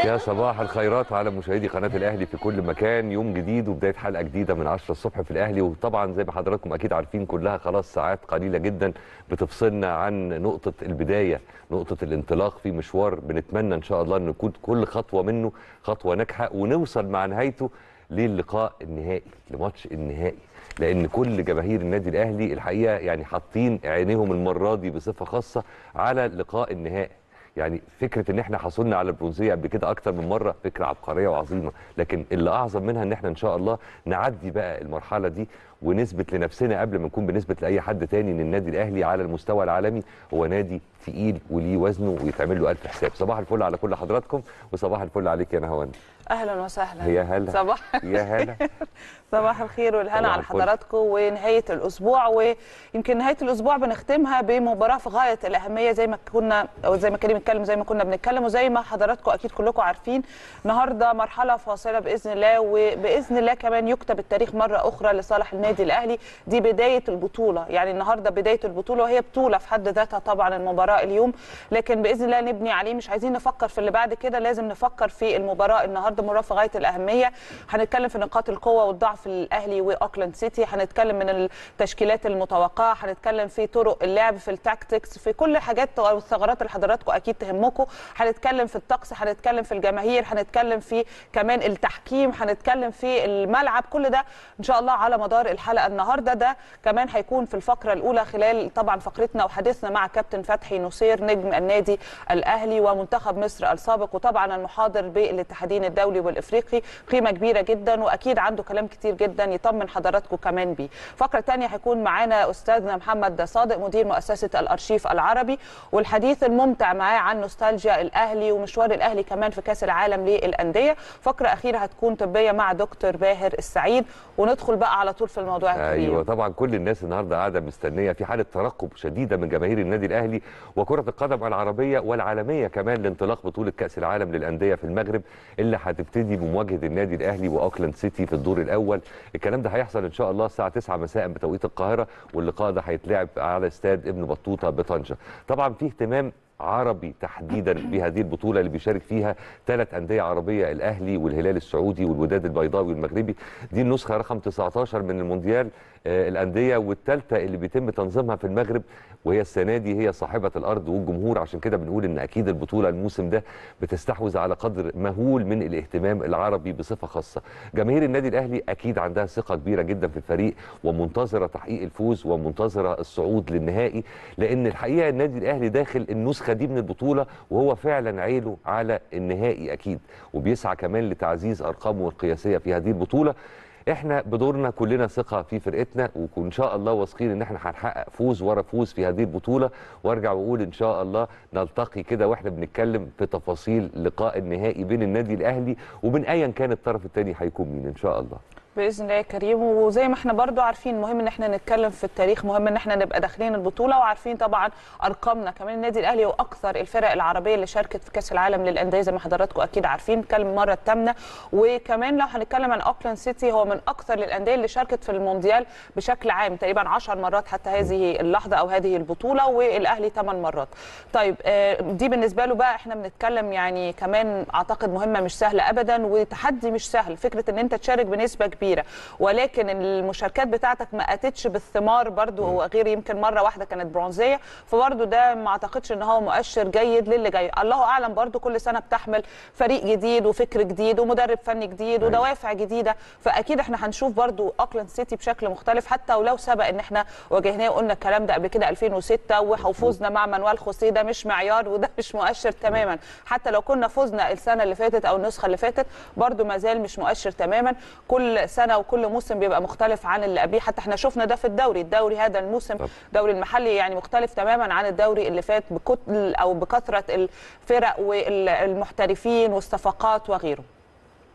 يا صباح الخيرات على مشاهدي قناه الاهلي في كل مكان يوم جديد وبدايه حلقه جديده من 10 الصبح في الاهلي وطبعا زي ما حضراتكم اكيد عارفين كلها خلاص ساعات قليله جدا بتفصلنا عن نقطه البدايه نقطه الانطلاق في مشوار بنتمنى ان شاء الله ان يكون كل خطوه منه خطوه ناجحه ونوصل مع نهايته للقاء النهائي لماتش النهائي لان كل جماهير النادي الاهلي الحقيقه يعني حاطين عينيهم المره دي بصفه خاصه على لقاء النهائي يعني فكره ان احنا حصلنا على البرونزيه قبل كده اكتر من مره فكره عبقريه وعظيمه لكن اللي اعظم منها ان احنا ان شاء الله نعدي بقى المرحله دي ونثبت لنفسنا قبل ما نكون بنثبت لاي حد تاني ان النادي الاهلي على المستوى العالمي هو نادي تقيل وليه وزنه ويتعمل له الف حساب صباح الفل على كل حضراتكم وصباح الفل عليك يا نهاوند اهلا وسهلا هي هلا صباح يا هلا صباح الخير والهنا صباح على الفل. حضراتكم ونهايه الاسبوع ويمكن نهايه الاسبوع بنختمها بمباراه في غايه الاهميه زي ما كنا او زي ما كريم اتكلم زي ما كنا بنتكلم وزي ما حضراتكم اكيد كلكم عارفين النهارده مرحله فاصله باذن الله وباذن الله كمان يكتب التاريخ مره اخرى لصالح النادي الاهلي دي بدايه البطوله يعني النهارده بدايه البطوله وهي بطوله في حد ذاتها طبعا المباراه اليوم لكن باذن الله نبني عليه مش عايزين نفكر في اللي بعد كده لازم نفكر في المباراه النهارده مباراه في غايه الاهميه هنتكلم في نقاط القوه والضعف الاهلي واوكلاند سيتي هنتكلم من التشكيلات المتوقعه هنتكلم في طرق اللعب في التاكتكس في كل الحاجات او الثغرات اللي حضراتكم اكيد تهمكم هنتكلم في الطقس هنتكلم في الجماهير هنتكلم في كمان التحكيم هنتكلم في الملعب كل ده ان شاء الله على مدار الحلقه النهارده ده كمان هيكون في الفقره الاولى خلال طبعا فقرتنا وحديثنا مع كابتن فتحي نصير نجم النادي الاهلي ومنتخب مصر السابق وطبعا المحاضر بالاتحادين الدولي والافريقي قيمه كبيره جدا واكيد عنده كلام كتير جدا يطمن حضراتكم كمان بيه فقره ثانيه هيكون معانا استاذنا محمد صادق مدير مؤسسه الارشيف العربي والحديث الممتع معاه عن نوستالجيا الاهلي ومشوار الاهلي كمان في كاس العالم للانديه فقره اخيره هتكون طبيه مع دكتور باهر السعيد وندخل بقى على طول في الموضوع الكبير ايوه طبعا كل الناس النهارده قاعده مستنيه في حاله ترقب شديده من جماهير النادي الاهلي وكره القدم العربيه والعالميه كمان لانطلاق بطوله كاس العالم للانديه في المغرب اللي هتبتدي بمواجهه النادي الاهلي واوكلاند سيتي في الدور الاول الكلام ده هيحصل ان شاء الله الساعه 9 مساء بتوقيت القاهره واللقاء ده هيتلعب على استاد ابن بطوطه بطنجه طبعا في اهتمام عربي تحديدا بهذه البطوله اللي بيشارك فيها ثلاث انديه عربيه الاهلي والهلال السعودي والوداد البيضاوي المغربي دي النسخه رقم 19 من المونديال آه، الانديه والثالثه اللي بيتم تنظيمها في المغرب وهي السنه دي هي صاحبه الارض والجمهور عشان كده بنقول ان اكيد البطوله الموسم ده بتستحوذ على قدر مهول من الاهتمام العربي بصفه خاصه جماهير النادي الاهلي اكيد عندها ثقه كبيره جدا في الفريق ومنتظره تحقيق الفوز ومنتظره الصعود للنهائي لان الحقيقه النادي الاهلي داخل النسخه دي من البطوله وهو فعلا عيله على النهائي اكيد وبيسعى كمان لتعزيز ارقامه القياسيه في هذه البطوله احنا بدورنا كلنا ثقه في فرقتنا وان شاء الله واثقين ان احنا هنحقق فوز ورا فوز في هذه البطوله وارجع واقول ان شاء الله نلتقي كده واحنا بنتكلم في تفاصيل لقاء النهائي بين النادي الاهلي وبين ايا كان الطرف الثاني هيكون مين ان شاء الله باذن الله يا كريم وزي ما احنا برضو عارفين مهم ان احنا نتكلم في التاريخ مهم ان احنا نبقى داخلين البطوله وعارفين طبعا ارقامنا كمان النادي الاهلي هو اكثر الفرق العربيه اللي شاركت في كاس العالم للانديه زي ما حضراتكم اكيد عارفين نتكلم المره الثامنه وكمان لو هنتكلم عن اوكلاند سيتي هو من اكثر الانديه اللي شاركت في المونديال بشكل عام تقريبا 10 مرات حتى هذه اللحظه او هذه البطوله والاهلي 8 مرات طيب آه، دي بالنسبه له بقى احنا بنتكلم يعني كمان اعتقد مهمه مش سهله ابدا وتحدي مش سهل فكره ان انت تشارك بنسبه كبيره ولكن المشاركات بتاعتك ما اتتش بالثمار برضو غير يمكن مره واحده كانت برونزيه فبرضو ده ما اعتقدش ان هو مؤشر جيد للي جاي الله اعلم برضو كل سنه بتحمل فريق جديد وفكر جديد ومدرب فني جديد ودوافع جديده فاكيد احنا هنشوف برضو اوكلاند سيتي بشكل مختلف حتى ولو سبق ان احنا واجهناه وقلنا الكلام ده قبل كده 2006 وفوزنا مع مانويل خوسيه ده مش معيار وده مش مؤشر تماما حتى لو كنا فزنا السنه اللي فاتت او النسخه اللي فاتت برضو ما زال مش مؤشر تماما كل سنه وكل موسم بيبقى مختلف عن اللي قبليه حتى احنا شفنا ده في الدوري الدوري هذا الموسم طب. الدوري المحلي يعني مختلف تماما عن الدوري اللي فات بكتل او بكثره الفرق والمحترفين والصفقات وغيره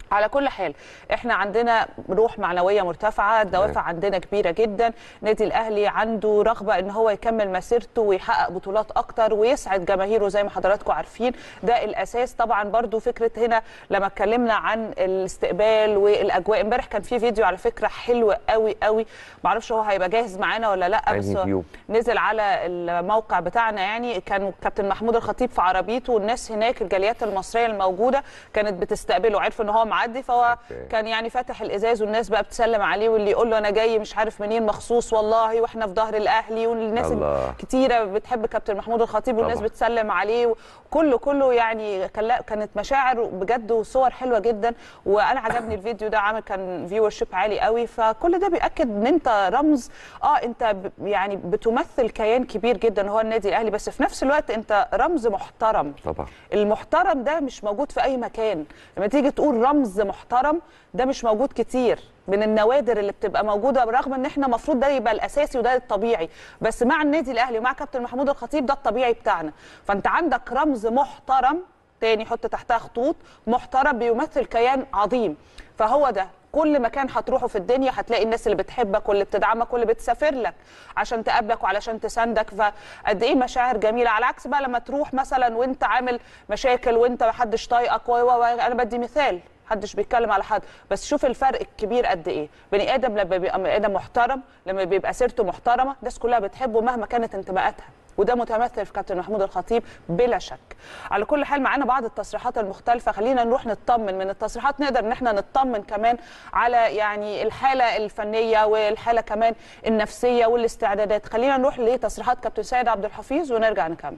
على كل حال احنا عندنا روح معنويه مرتفعه الدوافع عندنا كبيره جدا نادي الاهلي عنده رغبه ان هو يكمل مسيرته ويحقق بطولات اكتر ويسعد جماهيره زي ما حضراتكم عارفين ده الاساس طبعا برضو فكره هنا لما اتكلمنا عن الاستقبال والاجواء امبارح كان في فيديو على فكره حلو قوي قوي معرفش هو هيبقى جاهز معانا ولا لا أنهي بس فيو؟ نزل على الموقع بتاعنا يعني كان كابتن محمود الخطيب في عربيته والناس هناك الجاليات المصريه الموجوده كانت بتستقبله عرفوا ان هو معدي فهو أوكي. كان يعني فاتح الازاز والناس بقى بتسلم عليه واللي يقول له انا جاي مش عارف منين مخصوص والله واحنا في ظهر الاهلي والناس الله. كتيره بتحب كابتن محمود الخطيب والناس طبعا. بتسلم عليه كله كله يعني كان لا- كانت مشاعر بجد وصور حلوه جدا وانا عجبني الفيديو ده عامل كان فيور شيب عالي قوي فكل ده بياكد ان انت رمز اه انت ب- يعني بتمثل كيان كبير جدا هو النادي الاهلي بس في نفس الوقت انت رمز محترم طبعا المحترم ده مش موجود في اي مكان لما تيجي تقول رمز محترم ده مش موجود كتير من النوادر اللي بتبقى موجوده برغم ان احنا المفروض ده يبقى الاساسي وده الطبيعي بس مع النادي الاهلي ومع كابتن محمود الخطيب ده الطبيعي بتاعنا فانت عندك رمز محترم تاني حط تحتها خطوط محترم بيمثل كيان عظيم فهو ده كل مكان هتروحه في الدنيا هتلاقي الناس اللي بتحبك واللي بتدعمك واللي بتسافر لك عشان تقابلك وعلشان تساندك فقد ايه مشاعر جميله على عكس بقى لما تروح مثلا وانت عامل مشاكل وانت محدش طايقك و- و- و- انا بدي مثال محدش بيتكلم على حد بس شوف الفرق الكبير قد ايه بني ادم لما بيبقى بني ادم محترم لما بيبقى سيرته محترمه الناس كلها بتحبه مهما كانت انتماءاتها وده متمثل في كابتن محمود الخطيب بلا شك على كل حال معانا بعض التصريحات المختلفه خلينا نروح نطمن من التصريحات نقدر ان احنا نطمن كمان على يعني الحاله الفنيه والحاله كمان النفسيه والاستعدادات خلينا نروح لتصريحات كابتن سيد عبد الحفيظ ونرجع نكمل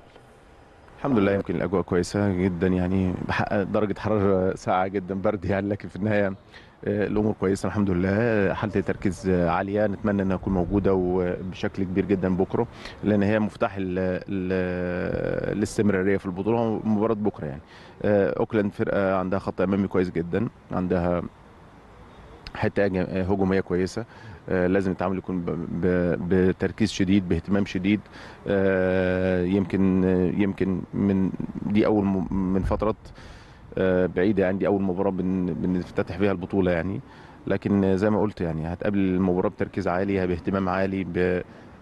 الحمد لله يمكن الاجواء كويسه جدا يعني بحقق درجه حراره ساقعه جدا برد يعني لكن في النهايه آه، الامور كويسه الحمد لله حاله التركيز آه، عاليه نتمنى انها تكون موجوده وبشكل كبير جدا بكره لان هي مفتاح ال ال الاستمراريه في البطوله مباراه بكره يعني آه، اوكلاند فرقه عندها خط امامي كويس جدا عندها حته هج- هجوميه كويسه آه، لازم التعامل يكون ب- ب- بتركيز شديد باهتمام شديد آه، يمكن آه، يمكن من دي اول م- من فترات آه، بعيده يعني دي اول مباراه بن- بنفتتح فيها البطوله يعني لكن آه، زي ما قلت يعني هتقابل المباراه بتركيز عالي باهتمام عالي ب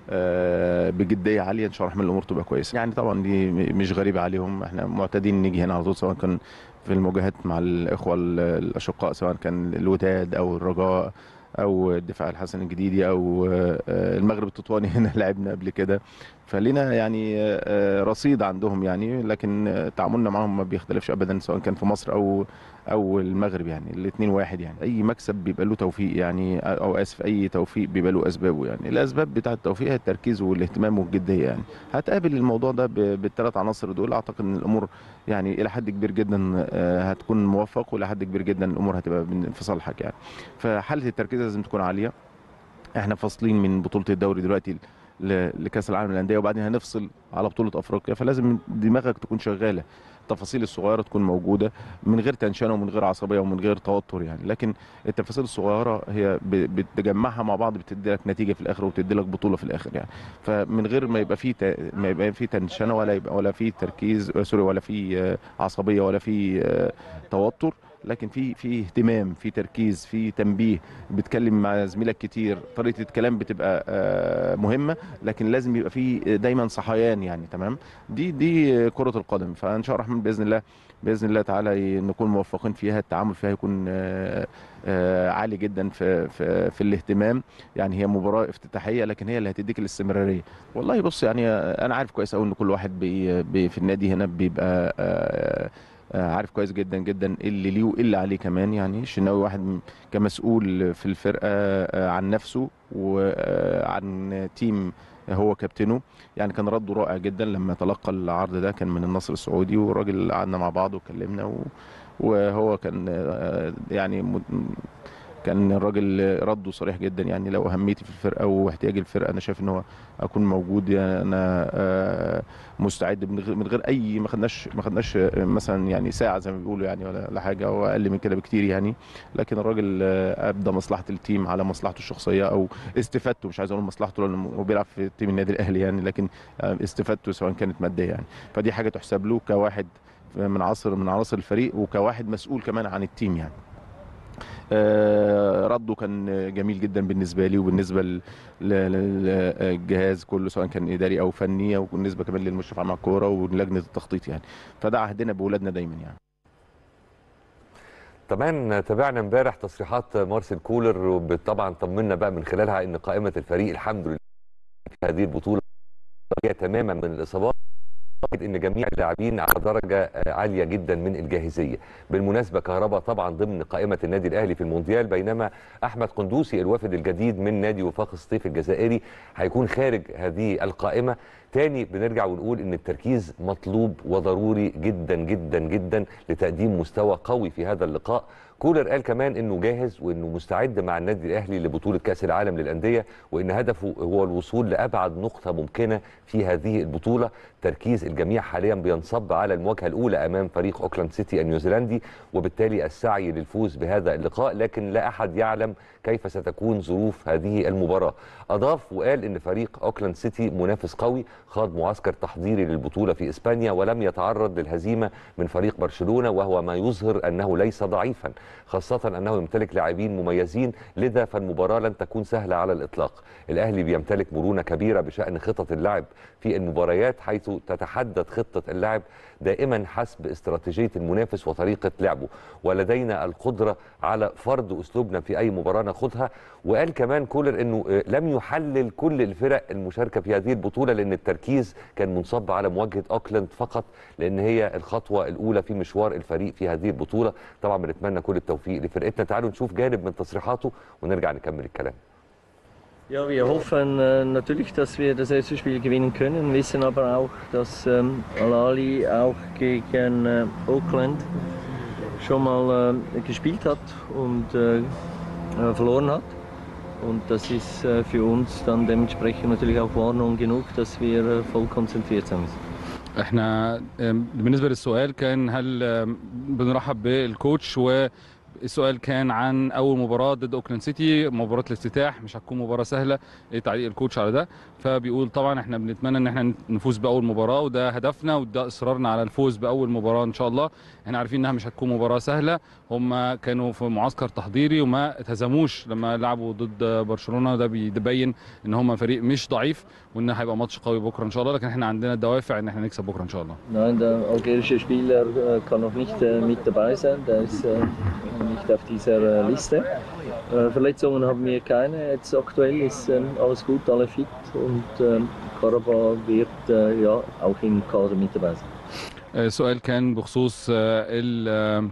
آه، بجديه عاليه ان شاء الله الرحمن الامور تبقى كويسه يعني طبعا دي م- مش غريبه عليهم احنا معتادين نيجي هنا على طول سواء كان في المواجهات مع الاخوه ال- الاشقاء سواء كان الوداد او الرجاء او الدفاع الحسن الجديدي او آه، المغرب التطواني هنا لعبنا قبل كده فلينا يعني آه، رصيد عندهم يعني لكن آه، تعاملنا معهم ما بيختلفش ابدا سواء كان في مصر او او المغرب يعني الاثنين واحد يعني اي مكسب بيبقى له توفيق يعني او اسف اي توفيق بيبقى له اسبابه يعني الاسباب بتاعه التوفيق هي التركيز والاهتمام والجديه يعني هتقابل الموضوع ده ب- بالثلاث عناصر دول اعتقد ان الامور يعني الى حد كبير جدا آه، هتكون موفق والى حد كبير جدا الامور هتبقى من- في صالحك يعني فحاله التركيز لازم تكون عاليه احنا فاصلين من بطوله الدوري دلوقتي ل- لكاس العالم للانديه وبعدين هنفصل على بطوله افريقيا فلازم دماغك تكون شغاله التفاصيل الصغيره تكون موجوده من غير تنشنه ومن غير عصبيه ومن غير توتر يعني لكن التفاصيل الصغيره هي ب- بتجمعها مع بعض بتدي لك نتيجه في الاخر وبتدي لك بطوله في الاخر يعني فمن غير ما يبقى في ت- ما يبقى في تنشنه ولا يبقى ولا في تركيز آه، سوري ولا في آه، عصبيه ولا في آه، توتر لكن في في اهتمام في تركيز في تنبيه بتكلم مع زميلك كتير طريقه الكلام بتبقى آه، مهمه لكن لازم يبقى في دايما صحيان يعني تمام دي دي كره القدم فان شاء الله الرحمن باذن الله باذن الله تعالى نكون موفقين فيها التعامل فيها يكون آه، آه، عالي جدا في في في الاهتمام يعني هي مباراه افتتاحيه لكن هي اللي هتديك الاستمراريه والله بص يعني آه، انا عارف كويس قوي ان كل واحد بي بي في النادي هنا بيبقى آه، آه، عارف كويس جدا جدا إيه اللي ليه وايه اللي عليه كمان يعني الشناوي واحد م- كمسؤول في الفرقه آه، عن نفسه وعن تيم هو كابتنه يعني كان رده رائع جدا لما تلقى العرض ده كان من النصر السعودي والراجل قعدنا مع بعض وكلمنا و- وهو كان آه، يعني مد- كان الراجل رده صريح جدا يعني لو اهميتي في الفرقه واحتياج الفرقه انا شايف ان هو اكون موجود يعني انا آه، مستعد من غير من غير اي ما خدناش ما خدناش آه، مثلا يعني ساعه زي ما بيقولوا يعني ولا ولا حاجه او اقل من كده بكتير يعني لكن الراجل آه، ابدى مصلحه التيم على مصلحته الشخصيه او استفادته مش عايز اقول مصلحته لانه هو بيلعب في تيم النادي الاهلي يعني لكن آه، استفادته سواء كانت ماديه يعني فدي حاجه تحسب له كواحد من عصر من عناصر الفريق وكواحد مسؤول كمان عن التيم يعني آه، رده كان جميل جدا بالنسبه لي وبالنسبه ل- ل- للجهاز كله سواء كان اداري او فني وبالنسبه كمان للمشرف على الكوره ولجنه التخطيط يعني فده عهدنا باولادنا دايما يعني كمان تابعنا امبارح تصريحات مارسيل كولر وطبعا طمنا بقى من خلالها ان قائمه الفريق الحمد لله في هذه البطوله خالية تماما من الاصابات أعتقد ان جميع اللاعبين على درجه عاليه جدا من الجاهزيه بالمناسبه كهربا طبعا ضمن قائمه النادي الاهلي في المونديال بينما احمد قندوسي الوافد الجديد من نادي وفاق الصيف الجزائري هيكون خارج هذه القائمه تاني بنرجع ونقول ان التركيز مطلوب وضروري جدا جدا جدا لتقديم مستوى قوي في هذا اللقاء كولر قال كمان انه جاهز وانه مستعد مع النادي الاهلي لبطوله كاس العالم للانديه وان هدفه هو الوصول لابعد نقطه ممكنه في هذه البطوله تركيز الجميع حاليا بينصب على المواجهه الاولى امام فريق اوكلاند سيتي النيوزيلندي وبالتالي السعي للفوز بهذا اللقاء لكن لا احد يعلم كيف ستكون ظروف هذه المباراه اضاف وقال ان فريق اوكلاند سيتي منافس قوي خاض معسكر تحضيري للبطوله في اسبانيا ولم يتعرض للهزيمه من فريق برشلونه وهو ما يظهر انه ليس ضعيفا خاصه انه يمتلك لاعبين مميزين لذا فالمباراه لن تكون سهله على الاطلاق الاهلي بيمتلك مرونه كبيره بشان خطط اللعب في المباريات حيث تتحدد خطه اللعب دائما حسب استراتيجيه المنافس وطريقه لعبه ولدينا القدره على فرض اسلوبنا في اي مباراه ناخدها وقال كمان كولر انه آه، لم يحلل كل الفرق المشاركه في هذه البطوله لان التركيز كان منصب على مواجهه اوكلاند فقط لان هي الخطوه الاولى في مشوار الفريق في هذه البطوله طبعا بنتمنى كل التوفيق لفرقتنا تعالوا نشوف جانب من تصريحاته ونرجع نكمل الكلام Ja, wir hoffen äh, natürlich, dass wir das erste Spiel gewinnen können, wissen aber auch, dass ähm, Al-Ali auch gegen äh, Auckland schon mal äh, gespielt hat und äh, äh, verloren hat. Und das ist äh, für uns dann dementsprechend natürlich auch Warnung genug, dass wir äh, voll konzentriert sein müssen. احنا آم، بالنسبه للسؤال كان هل آم، بنرحب بالكوتش والسؤال كان عن اول مباراه ضد اوكلاند سيتي مباراه الافتتاح مش هتكون مباراه سهله ايه تعليق الكوتش على ده فبيقول طبعا احنا بنتمنى ان احنا نفوز باول مباراه وده هدفنا وده اصرارنا على الفوز باول مباراه ان شاء الله احنا عارفين انها مش هتكون مباراه سهله هم كانوا في معسكر تحضيري وما اتهزموش لما لعبوا ضد برشلونه ده بيبين ان هم فريق مش ضعيف وان هيبقى ماتش قوي بكره ان شاء الله لكن احنا عندنا دوافع ان احنا نكسب بكره ان شاء الله Nein, der algerische Spieler äh, kann noch nicht äh, mit dabei sein, der ist äh, nicht auf dieser äh, Liste. Äh, Verletzungen haben wir keine, jetzt aktuell ist ähm, alles gut, alle fit und ähm, Karaba wird äh, ja auch im Kader mit dabei sein. آه، السؤال كان بخصوص آه، ال آه،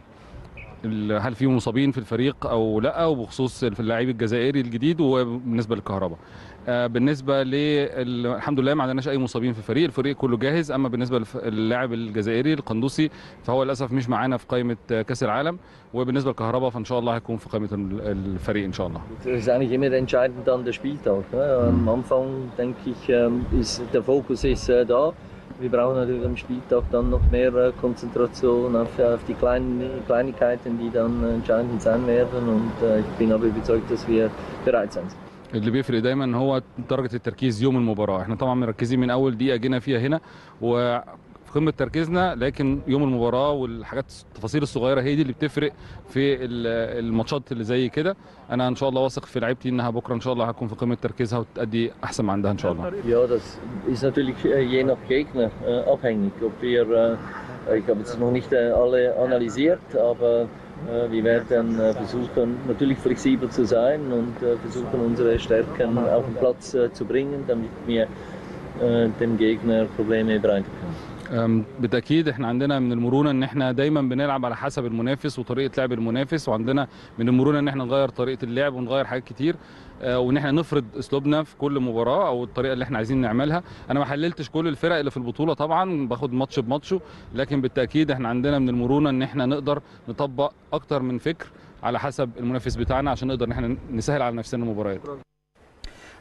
ال- هل في مصابين في الفريق او لا وبخصوص اللاعب الجزائري الجديد وبالنسبه للكهرباء آه، بالنسبه لل الحمد لله ما عندناش اي مصابين في الفريق الفريق كله جاهز اما بالنسبه للاعب الجزائري القندوسي فهو للاسف مش معانا في قائمه آه، كاس العالم وبالنسبه للكهرباء فان شاء الله هيكون في قائمه ال- الفريق ان شاء الله Das ist eigentlich immer entscheidend dann der Spieltag. Ne? Am Anfang denke ich, ähm, ist der Fokus ist äh, da. Wir brauchen natürlich am Spieltag dann noch mehr äh, Konzentration auf, auf die kleinen Kleinigkeiten, die dann entscheidend sein werden. Und äh, ich bin aber überzeugt, dass wir bereit sein. اللي بيفرق دايما هو درجه التركيز يوم المباراه احنا طبعا مركزين من اول دقيقه جينا فيها هنا وفي قمه تركيزنا لكن يوم المباراه والحاجات التفاصيل الصغيره هي دي اللي بتفرق في ال- الماتشات اللي زي كده انا ان شاء الله واثق في لعيبتي انها بكره ان شاء الله هتكون في قمه تركيزها وتأدي احسن ما عندها ان شاء الله Ja, das ist natürlich äh, je nach Gegner äh, abhängig. Ob wir, äh, ich habe jetzt noch nicht äh, alle analysiert, aber äh, wir werden äh, versuchen, natürlich flexibel zu sein und äh, versuchen, unsere Stärken auf den Platz äh, zu bringen, damit wir äh, dem Gegner Probleme bereiten können. أم، بالتاكيد احنا عندنا من المرونه ان احنا دايما بنلعب على حسب المنافس وطريقه لعب المنافس وعندنا من المرونه ان احنا نغير طريقه اللعب ونغير حاجات كتير آه، وان احنا نفرض اسلوبنا في كل مباراه او الطريقه اللي احنا عايزين نعملها انا ما حللتش كل الفرق اللي في البطوله طبعا باخد ماتش بماتشه لكن بالتاكيد احنا عندنا من المرونه ان احنا نقدر نطبق اكتر من فكر على حسب المنافس بتاعنا عشان نقدر ان احنا نسهل على نفسنا المباريات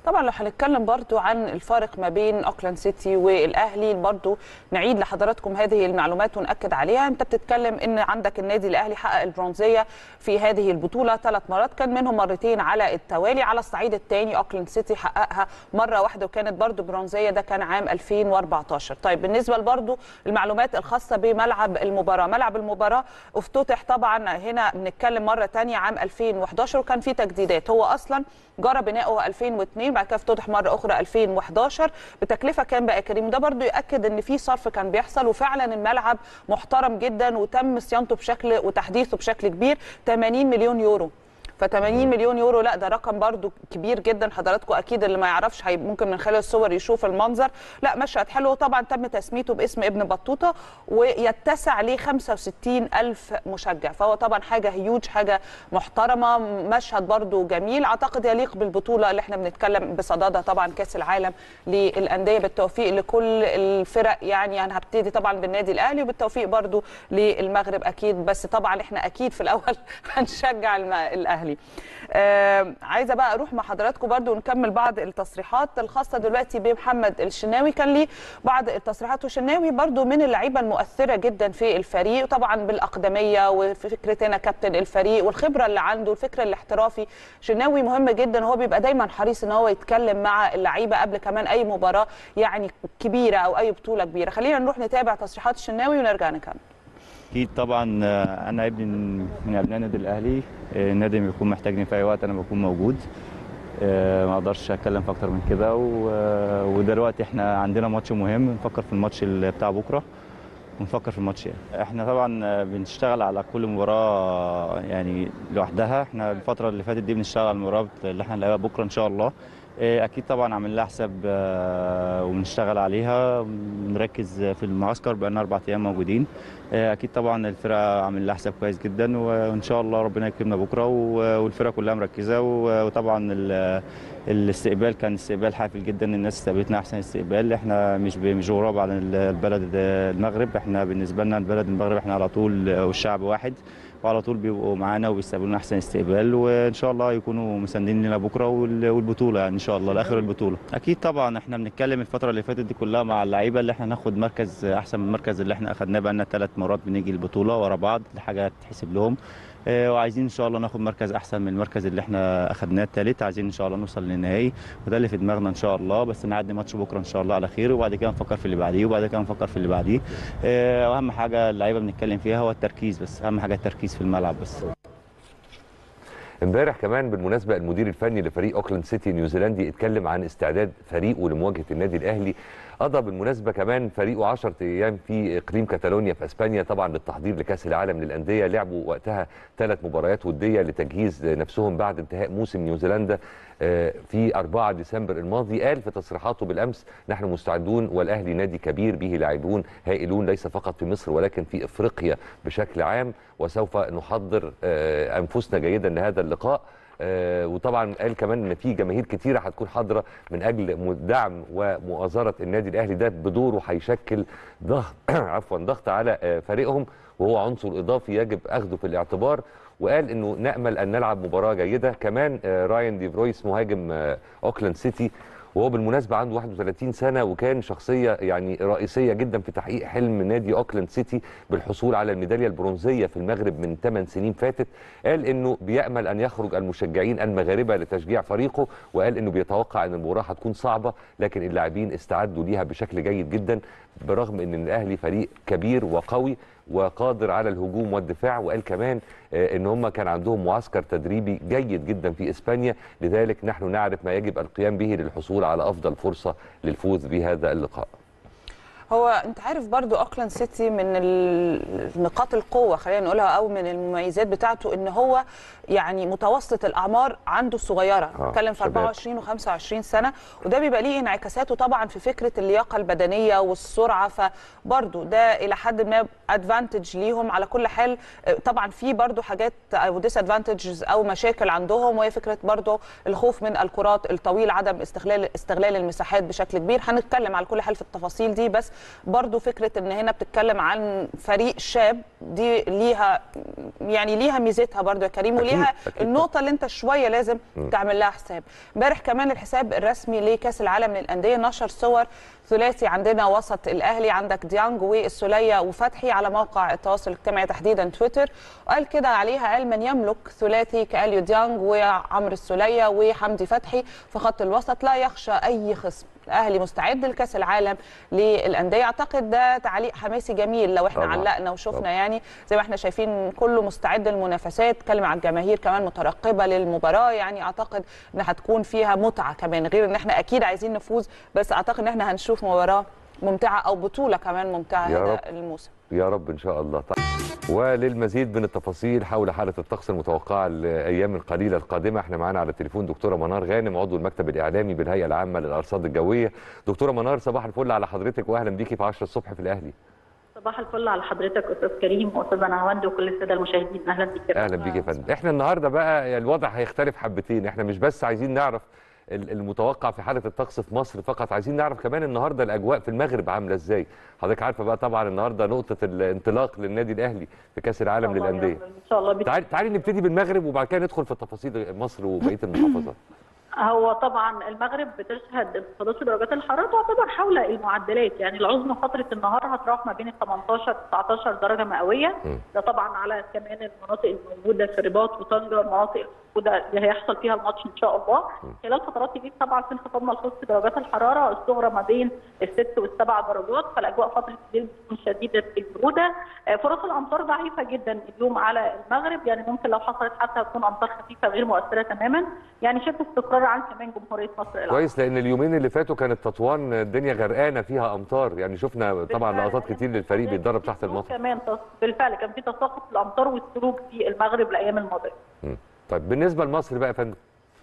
طبعا لو هنتكلم برضو عن الفارق ما بين اوكلاند سيتي والاهلي برضو نعيد لحضراتكم هذه المعلومات وناكد عليها انت بتتكلم ان عندك النادي الاهلي حقق البرونزيه في هذه البطوله ثلاث مرات كان منهم مرتين على التوالي على الصعيد الثاني اوكلاند سيتي حققها مره واحده وكانت برضو برونزيه ده كان عام 2014 طيب بالنسبه برضو المعلومات الخاصه بملعب المباراه ملعب المباراه افتتح طبعا هنا بنتكلم مره ثانيه عام 2011 وكان في تجديدات هو اصلا جرى بناؤه 2002 بعد كده افتتح مره اخرى 2011 بتكلفه كام بقى يا كريم ده برضو ياكد ان في صرف كان بيحصل وفعلا الملعب محترم جدا وتم صيانته بشكل وتحديثه بشكل كبير 80 مليون يورو ف 80 مليون يورو لا ده رقم برضو كبير جدا حضراتكم اكيد اللي ما يعرفش هي ممكن من خلال الصور يشوف المنظر لا مشهد حلو طبعا تم تسميته باسم ابن بطوطه ويتسع ل 65 الف مشجع فهو طبعا حاجه هيوج حاجه محترمه مشهد برضو جميل اعتقد يليق بالبطوله اللي احنا بنتكلم بصدادها طبعا كاس العالم للانديه بالتوفيق لكل الفرق يعني انا هبتدي طبعا بالنادي الاهلي وبالتوفيق برضو للمغرب اكيد بس طبعا احنا اكيد في الاول هنشجع الم- الاهلي آه عايزه بقى اروح مع حضراتكم برضو ونكمل بعض التصريحات الخاصه دلوقتي بمحمد الشناوي كان ليه بعض التصريحات وشناوي برضو من اللعيبه المؤثره جدا في الفريق طبعا بالاقدميه وفكره هنا كابتن الفريق والخبره اللي عنده الفكر الاحترافي شناوي مهم جدا هو بيبقى دايما حريص ان هو يتكلم مع اللعيبه قبل كمان اي مباراه يعني كبيره او اي بطوله كبيره خلينا نروح نتابع تصريحات الشناوي ونرجع نكمل اكيد طبعا آه، انا ابن من ابناء النادي الاهلي آه، النادي لما بيكون محتاجني في اي وقت انا بكون موجود آه، ما اقدرش اتكلم في اكتر من كده و- آه، ودلوقتي احنا عندنا ماتش مهم نفكر في الماتش اللي بتاع بكره ونفكر في الماتش يعني احنا طبعا آه، بنشتغل على كل مباراه يعني لوحدها احنا الفتره اللي فاتت دي بنشتغل على المباراه اللي احنا هنلعبها بكره ان شاء الله آه، اكيد طبعا عامل لها حساب آه، وبنشتغل عليها بنركز في المعسكر بقالنا اربع ايام موجودين آه، اكيد طبعا الفرقه عامل لها حساب كويس جدا وان شاء الله ربنا يكرمنا بكره و- والفرقه كلها مركزه و- وطبعا ال- الاستقبال كان استقبال حافل جدا الناس استقبلتنا احسن استقبال احنا مش ب- مش غراب على ال- البلد المغرب احنا بالنسبه لنا البلد المغرب احنا على طول والشعب واحد وعلى طول بيبقوا معانا وبيستقبلونا احسن استقبال وان شاء الله يكونوا مساندين لنا بكره وال- والبطوله يعني ان شاء الله لاخر البطوله اكيد طبعا احنا بنتكلم الفتره اللي فاتت دي كلها مع اللعيبه اللي احنا ناخد مركز احسن من المركز اللي احنا اخدناه بقالنا ثلاث مرات بنيجي البطوله ورا بعض دي حاجه تحسب لهم آه، وعايزين ان شاء الله ناخد مركز احسن من المركز اللي احنا اخدناه الثالث عايزين ان شاء الله نوصل للنهائي وده اللي في دماغنا ان شاء الله بس نعدي ماتش بكره ان شاء الله على خير وبعد كده نفكر في اللي بعديه وبعد كده نفكر في اللي بعديه آه، واهم حاجه اللعيبه بنتكلم فيها هو التركيز بس اهم حاجه التركيز في الملعب بس امبارح كمان بالمناسبه المدير الفني لفريق اوكلاند سيتي النيوزيلندي اتكلم عن استعداد فريقه لمواجهه النادي الاهلي قضى بالمناسبه كمان فريقه 10 ايام في اقليم كاتالونيا في اسبانيا طبعا للتحضير لكاس العالم للانديه لعبوا وقتها ثلاث مباريات وديه لتجهيز نفسهم بعد انتهاء موسم نيوزيلندا آه، في 4 ديسمبر الماضي قال في تصريحاته بالامس نحن مستعدون والاهلي نادي كبير به لاعبون هائلون ليس فقط في مصر ولكن في افريقيا بشكل عام وسوف نحضر آه، انفسنا جيدا لهذا اللقاء آه، وطبعا قال كمان ان في جماهير كتيره هتكون حاضره من اجل دعم ومؤازره النادي الاهلي ده بدوره هيشكل ضغط عفوا ضغط على آه، فريقهم وهو عنصر اضافي يجب اخذه في الاعتبار وقال انه نامل ان نلعب مباراه جيده كمان آه، راين دي فرويس مهاجم آه، اوكلاند سيتي وهو بالمناسبه عنده 31 سنه وكان شخصيه يعني رئيسيه جدا في تحقيق حلم نادي اوكلاند سيتي بالحصول على الميداليه البرونزيه في المغرب من 8 سنين فاتت قال انه بيامل ان يخرج المشجعين المغاربه لتشجيع فريقه وقال انه بيتوقع ان المباراه هتكون صعبه لكن اللاعبين استعدوا ليها بشكل جيد جدا برغم ان الاهلي فريق كبير وقوي وقادر على الهجوم والدفاع وقال كمان آه، ان هم كان عندهم معسكر تدريبي جيد جدا في اسبانيا لذلك نحن نعرف ما يجب القيام به للحصول على افضل فرصه للفوز بهذا اللقاء هو انت عارف برضو اوكلاند سيتي من ال- نقاط القوه خلينا نقولها او من المميزات بتاعته ان هو يعني متوسط الاعمار عنده صغيره آه، بتكلم في شباب. 24 و25 سنه وده بيبقى ليه انعكاساته طبعا في فكره اللياقه البدنيه والسرعه فبرضو ده الى حد ما ادفانتج ليهم على كل حال آه، طبعا في برضو حاجات او ديس ادفانتجز او مشاكل عندهم وهي فكره برضو الخوف من الكرات الطويله عدم استغلال استغلال المساحات بشكل كبير هنتكلم على كل حال في التفاصيل دي بس برضو فكره ان هنا بتتكلم عن فريق شاب دي ليها يعني ليها ميزتها برضو يا كريم أكيد، وليها أكيد النقطه اللي انت شويه لازم تعمل لها حساب امبارح كمان الحساب الرسمي لكاس العالم للانديه نشر صور ثلاثي عندنا وسط الاهلي عندك ديانج والسوليه وفتحي على موقع التواصل الاجتماعي تحديدا تويتر وقال كده عليها قال من يملك ثلاثي كاليو ديانج وعمرو السوليه وحمدي فتحي في خط الوسط لا يخشى اي خصم الاهلي مستعد لكاس العالم للانديه اعتقد ده تعليق حماسي جميل لو احنا طبعاً. علقنا وشفنا طبعاً. يعني زي ما احنا شايفين كله مستعد للمنافسات اتكلم عن الجماهير كمان مترقبه للمباراه يعني اعتقد ان هتكون فيها متعه كمان غير ان احنا اكيد عايزين نفوز بس اعتقد ان احنا هنشوف مباراه ممتعه او بطوله كمان ممتعه يا هذا رب. الموسم يا رب ان شاء الله طيب. وللمزيد من التفاصيل حول حاله الطقس المتوقعه الايام القليله القادمه احنا معانا على التليفون دكتوره منار غانم عضو المكتب الاعلامي بالهيئه العامه للارصاد الجويه دكتوره منار صباح الفل على حضرتك واهلا بيكي في 10 الصبح في الاهلي صباح الفل على حضرتك استاذ كريم واستاذ نهاوند وكل الساده المشاهدين اهلا بك يا اهلا بيك يا فندم احنا النهارده بقى الوضع هيختلف حبتين احنا مش بس عايزين نعرف ال- المتوقع في حاله الطقس في مصر فقط عايزين نعرف كمان النهارده الاجواء في المغرب عامله ازاي حضرتك عارفه بقى طبعا النهارده نقطه الانطلاق للنادي الاهلي في كاس العالم الله يا للانديه رب، ان شاء الله بت- تعالي تعالي نبتدي بالمغرب وبعد كده ندخل في تفاصيل مصر وبقيه المحافظات هو طبعا المغرب بتشهد انخفاضات في درجات الحراره تعتبر حول المعدلات يعني العظمى فتره النهار هتروح ما بين ال 18 19 درجه مئويه م. ده طبعا على كمان المناطق الموجوده في الرباط وطنجه المناطق الموجوده اللي هيحصل فيها الماتش ان شاء الله خلال فترات الليل طبعا في انخفاض ملحوظ في درجات الحراره الصغرى ما بين الست والسبع درجات فالاجواء فتره الليل بتكون شديده البروده آه، فرص الامطار ضعيفه جدا اليوم على المغرب يعني ممكن لو حصلت حتى هتكون امطار خفيفه غير مؤثره تماما يعني شبه استقرار عن كمان جمهوريه مصر العربيه كويس لان اليومين اللي فاتوا كانت تطوان الدنيا غرقانه فيها امطار يعني شفنا طبعا بالفعل. لقطات كتير للفريق بيتدرب تحت المطر كمان تص- بالفعل كان في تساقط الامطار والسلوك في المغرب الايام الماضيه مم. طيب بالنسبه لمصر بقى يا فندم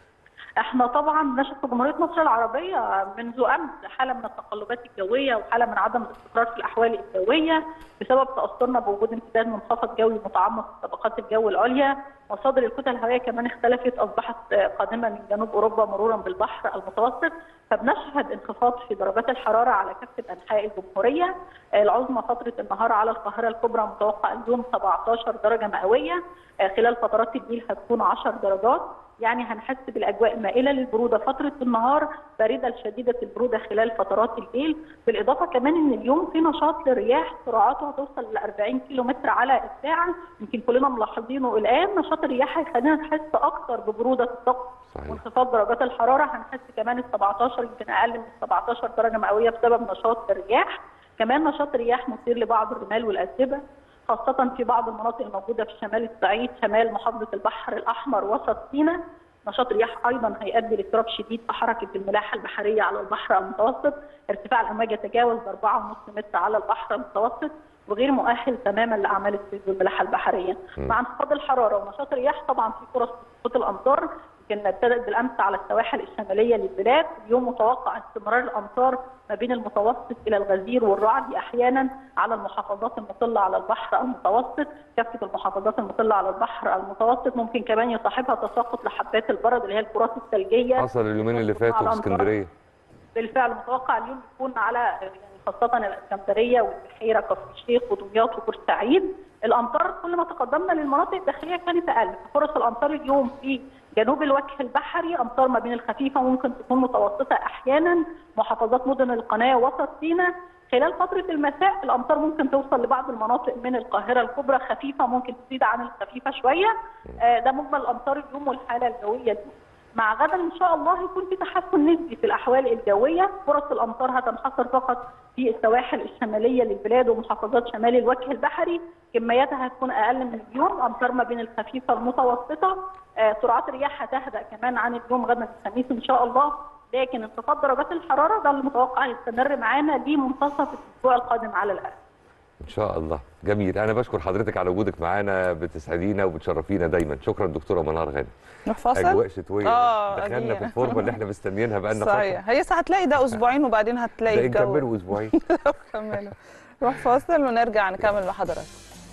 احنا طبعا نشهد في جمهوريه مصر العربيه منذ امس حاله من التقلبات الجويه وحاله من عدم الاستقرار في الاحوال الجويه بسبب تاثرنا بوجود امتداد منخفض جوي متعمق في طبقات الجو العليا مصادر الكتل الهوائيه كمان اختلفت اصبحت قادمه من جنوب اوروبا مرورا بالبحر المتوسط فبنشهد انخفاض في درجات الحراره على كافه انحاء الجمهوريه العظمى فتره النهار على القاهره الكبرى متوقع اليوم 17 درجه مئويه خلال فترات الليل هتكون 10 درجات يعني هنحس بالاجواء مائله للبروده فتره النهار بارده لشديده البروده خلال فترات الليل بالاضافه كمان ان اليوم في نشاط للرياح سرعته هتوصل ل 40 كيلو متر على الساعه يمكن كلنا ملاحظينه الان نشاط الرياح هيخلينا نحس اكتر ببروده الطقس صحيح وانخفاض درجات الحراره هنحس كمان ال 17 يمكن اقل من 17 درجه مئويه بسبب نشاط الرياح كمان نشاط رياح مثير لبعض الرمال والاتربه خاصة في بعض المناطق الموجودة في شمال الصعيد شمال محافظة البحر الأحمر وسط سيناء نشاط رياح أيضا هيؤدي لاضطراب شديد في حركة الملاحة البحرية على البحر المتوسط ارتفاع الأمواج يتجاوز 4.5 متر على البحر المتوسط وغير مؤهل تماما لاعمال الصيد والملاحه البحريه. مع انخفاض الحراره ونشاط الرياح طبعا في فرص سقوط الامطار يمكن ابتدت بالامس على السواحل الشماليه للبلاد، اليوم متوقع استمرار الامطار ما بين المتوسط الى الغزير والرعد احيانا على المحافظات المطله على البحر المتوسط، كافه المحافظات المطله على البحر المتوسط ممكن كمان يصاحبها تساقط لحبات البرد اللي هي الكرات الثلجيه حصل اليومين اللي فاتوا في اسكندريه بالفعل متوقع اليوم يكون على يعني خاصة الإسكندرية والبحيرة كفر الشيخ ودمياط وبورسعيد الأمطار كل ما تقدمنا للمناطق الداخلية كانت أقل فرص الأمطار اليوم في جنوب الوجه البحري أمطار ما بين الخفيفة ممكن تكون متوسطة أحيانا محافظات مدن القناة وسط سيناء خلال فترة المساء الأمطار ممكن توصل لبعض المناطق من القاهرة الكبرى خفيفة ممكن تزيد عن الخفيفة شوية آه ده مجمل الأمطار اليوم والحالة الجوية اليوم مع غدا ان شاء الله يكون في تحسن نسبي في الاحوال الجويه، فرص الامطار هتنحصر فقط في السواحل الشماليه للبلاد ومحافظات شمال الوجه البحري، كمياتها هتكون اقل من اليوم، امطار ما بين الخفيفه المتوسطه، آه سرعات الرياح هتهدأ كمان عن اليوم غدا الخميس ان شاء الله، لكن انخفاض درجات الحراره ده المتوقع يستمر معانا لمنتصف الاسبوع القادم على الاقل. ان شاء الله جميل انا بشكر حضرتك على وجودك معانا بتسعدينا وبتشرفينا دايما شكرا دكتوره منار غانم نروح فاصل اجواء شتويه آه، دخلنا أكيد. في الفورمه اللي احنا مستنيينها بقالنا صحيح هي ساعة هتلاقي ده اسبوعين وبعدين هتلاقي ده الجو نكمله اسبوعين كملوا نروح فاصل ونرجع نكمل مع حضراتكم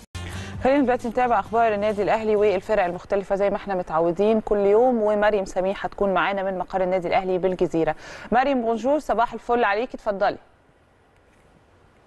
خلينا دلوقتي نتابع اخبار النادي الاهلي والفرق المختلفه زي ما احنا متعودين كل يوم ومريم سميح هتكون معانا من مقر النادي الاهلي بالجزيره مريم بونجور صباح الفل عليكي اتفضلي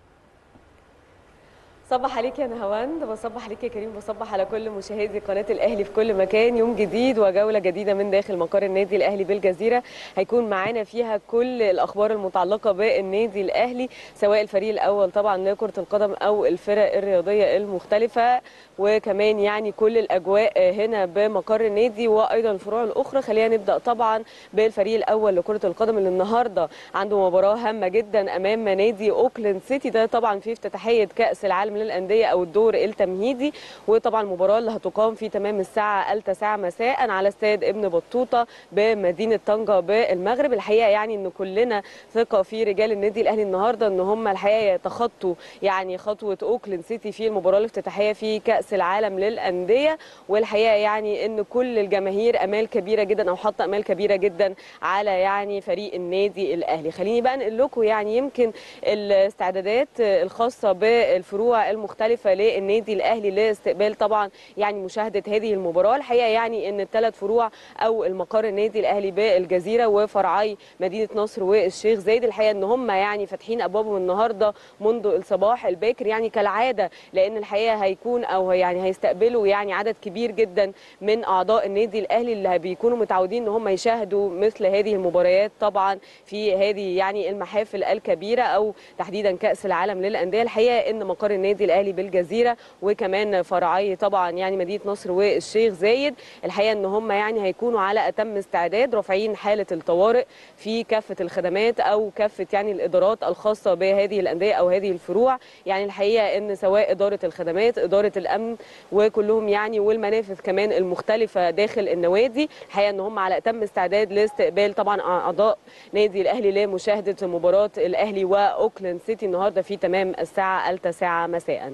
صبح عليك يا نهاوند بصبح عليك يا كريم بصبح على كل مشاهدي قناه الاهلي في كل مكان يوم جديد وجوله جديده من داخل مقر النادي الاهلي بالجزيره هيكون معانا فيها كل الاخبار المتعلقه بالنادي الاهلي سواء الفريق الاول طبعا لكره القدم او الفرق الرياضيه المختلفه وكمان يعني كل الاجواء هنا بمقر النادي وايضا الفروع الاخرى خلينا نبدا طبعا بالفريق الاول لكره القدم اللي النهارده عنده مباراه هامه جدا امام نادي اوكلاند سيتي ده طبعا في افتتاحيه كاس العالم للانديه او الدور التمهيدي وطبعا المباراه اللي هتقام في تمام الساعه التاسعه مساء على استاد ابن بطوطه بمدينه طنجه بالمغرب الحقيقه يعني ان كلنا ثقه في رجال النادي الاهلي النهارده ان هم الحقيقه يتخطوا يعني خطوه اوكلاند سيتي في المباراه الافتتاحيه في كاس العالم للانديه والحقيقه يعني ان كل الجماهير امال كبيره جدا او حاطه امال كبيره جدا على يعني فريق النادي الاهلي خليني بقى انقل لكم يعني يمكن الاستعدادات الخاصه بالفروع المختلفه للنادي الاهلي لاستقبال طبعا يعني مشاهده هذه المباراه الحقيقه يعني ان الثلاث فروع او المقر النادي الاهلي بالجزيره وفرعي مدينه نصر والشيخ زايد الحقيقه ان هم يعني فاتحين ابوابهم النهارده منذ الصباح الباكر يعني كالعاده لان الحقيقه هيكون او يعني هيستقبلوا يعني عدد كبير جدا من اعضاء النادي الاهلي اللي بيكونوا متعودين ان هم يشاهدوا مثل هذه المباريات طبعا في هذه يعني المحافل الكبيره او تحديدا كاس العالم للانديه الحقيقه ان مقر النادي الاهلي بالجزيره وكمان فرعي طبعا يعني مدينه نصر والشيخ زايد الحقيقه ان هم يعني هيكونوا على اتم استعداد رافعين حاله الطوارئ في كافه الخدمات او كافه يعني الادارات الخاصه بهذه الانديه او هذه الفروع يعني الحقيقه ان سواء اداره الخدمات اداره الامن وكلهم يعني والمنافذ كمان المختلفه داخل النوادي الحقيقه ان هم على اتم استعداد لاستقبال طبعا اعضاء نادي الاهلي لمشاهده مباراه الاهلي واوكلاند سيتي النهارده في تمام الساعه التاسعه مساء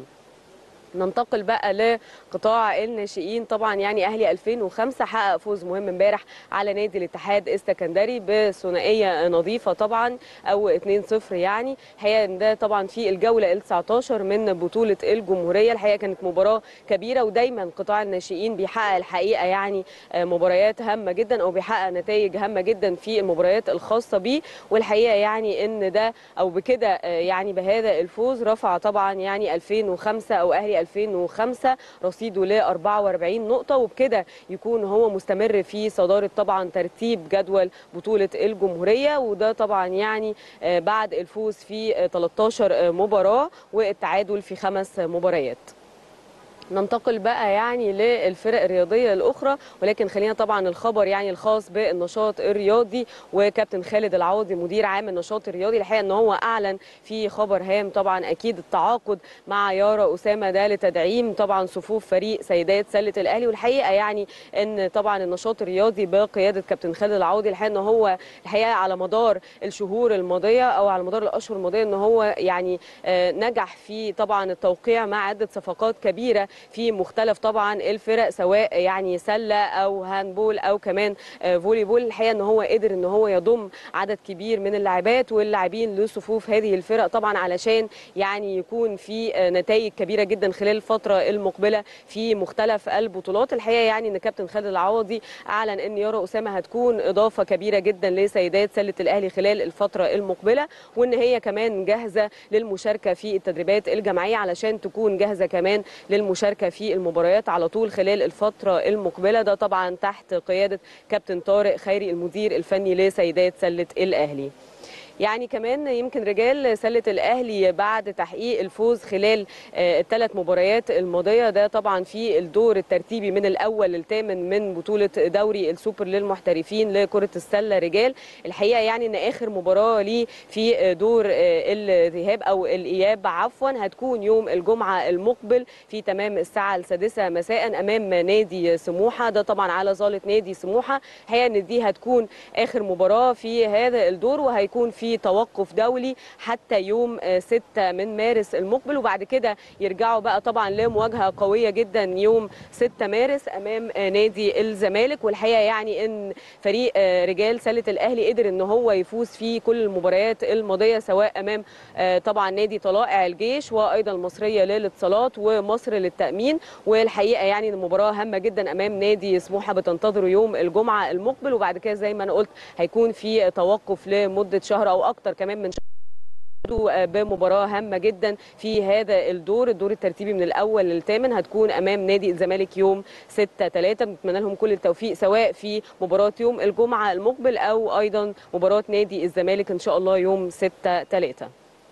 ننتقل بقى لقطاع الناشئين طبعا يعني اهلي 2005 حقق فوز مهم امبارح على نادي الاتحاد السكندري بثنائيه نظيفه طبعا او 2-0 يعني الحقيقه ده طبعا في الجوله ال 19 من بطوله الجمهوريه الحقيقه كانت مباراه كبيره ودايما قطاع الناشئين بيحقق الحقيقه يعني مباريات هامه جدا او بيحقق نتائج هامه جدا في المباريات الخاصه بيه والحقيقه يعني ان ده او بكده يعني بهذا الفوز رفع طبعا يعني 2005 او اهلي 2005 رصيده ل 44 نقطة وبكده يكون هو مستمر في صدارة طبعا ترتيب جدول بطولة الجمهورية وده طبعا يعني بعد الفوز في 13 مباراة والتعادل في خمس مباريات ننتقل بقى يعني للفرق الرياضيه الاخرى ولكن خلينا طبعا الخبر يعني الخاص بالنشاط الرياضي وكابتن خالد العوضي مدير عام النشاط الرياضي الحقيقه ان هو اعلن في خبر هام طبعا اكيد التعاقد مع يارا اسامه ده لتدعيم طبعا صفوف فريق سيدات سله الاهلي والحقيقه يعني ان طبعا النشاط الرياضي بقياده كابتن خالد العوضي الحقيقه ان هو الحقيقه على مدار الشهور الماضيه او على مدار الاشهر الماضيه ان هو يعني نجح في طبعا التوقيع مع عده صفقات كبيره في مختلف طبعا الفرق سواء يعني سله او هاندبول او كمان فولي بول الحقيقه ان هو قدر ان هو يضم عدد كبير من اللاعبات واللاعبين لصفوف هذه الفرق طبعا علشان يعني يكون في نتائج كبيره جدا خلال الفتره المقبله في مختلف البطولات الحقيقه يعني ان كابتن خالد العوضي اعلن ان يارا اسامه هتكون اضافه كبيره جدا لسيدات سله الاهلي خلال الفتره المقبله وان هي كمان جاهزه للمشاركه في التدريبات الجماعيه علشان تكون جاهزه كمان للمشاركه في المباريات على طول خلال الفترة المقبلة ده طبعا تحت قيادة كابتن طارق خيري المدير الفني لسيدات سلة الأهلي يعني كمان يمكن رجال سله الاهلي بعد تحقيق الفوز خلال الثلاث مباريات الماضيه ده طبعا في الدور الترتيبي من الاول للثامن من بطوله دوري السوبر للمحترفين لكره السله رجال الحقيقه يعني ان اخر مباراه ليه في دور الذهاب او الاياب عفوا هتكون يوم الجمعه المقبل في تمام الساعه السادسه مساء امام نادي سموحه ده طبعا على صاله نادي سموحه الحقيقه ان دي هتكون اخر مباراه في هذا الدور وهيكون في في توقف دولي حتى يوم 6 من مارس المقبل وبعد كده يرجعوا بقى طبعا لمواجهه قويه جدا يوم 6 مارس امام نادي الزمالك والحقيقه يعني ان فريق رجال سله الاهلي قدر ان هو يفوز في كل المباريات الماضيه سواء امام طبعا نادي طلائع الجيش وايضا المصريه للاتصالات ومصر للتامين والحقيقه يعني المباراه هامه جدا امام نادي سموحه بتنتظره يوم الجمعه المقبل وبعد كده زي ما انا قلت هيكون في توقف لمده شهر او اكتر كمان من يفوزوا بمباراه هامه جدا في هذا الدور الدور الترتيبي من الاول للثامن هتكون امام نادي الزمالك يوم 6 3 بنتمنى لهم كل التوفيق سواء في مباراه يوم الجمعه المقبل او ايضا مباراه نادي الزمالك ان شاء الله يوم 6 3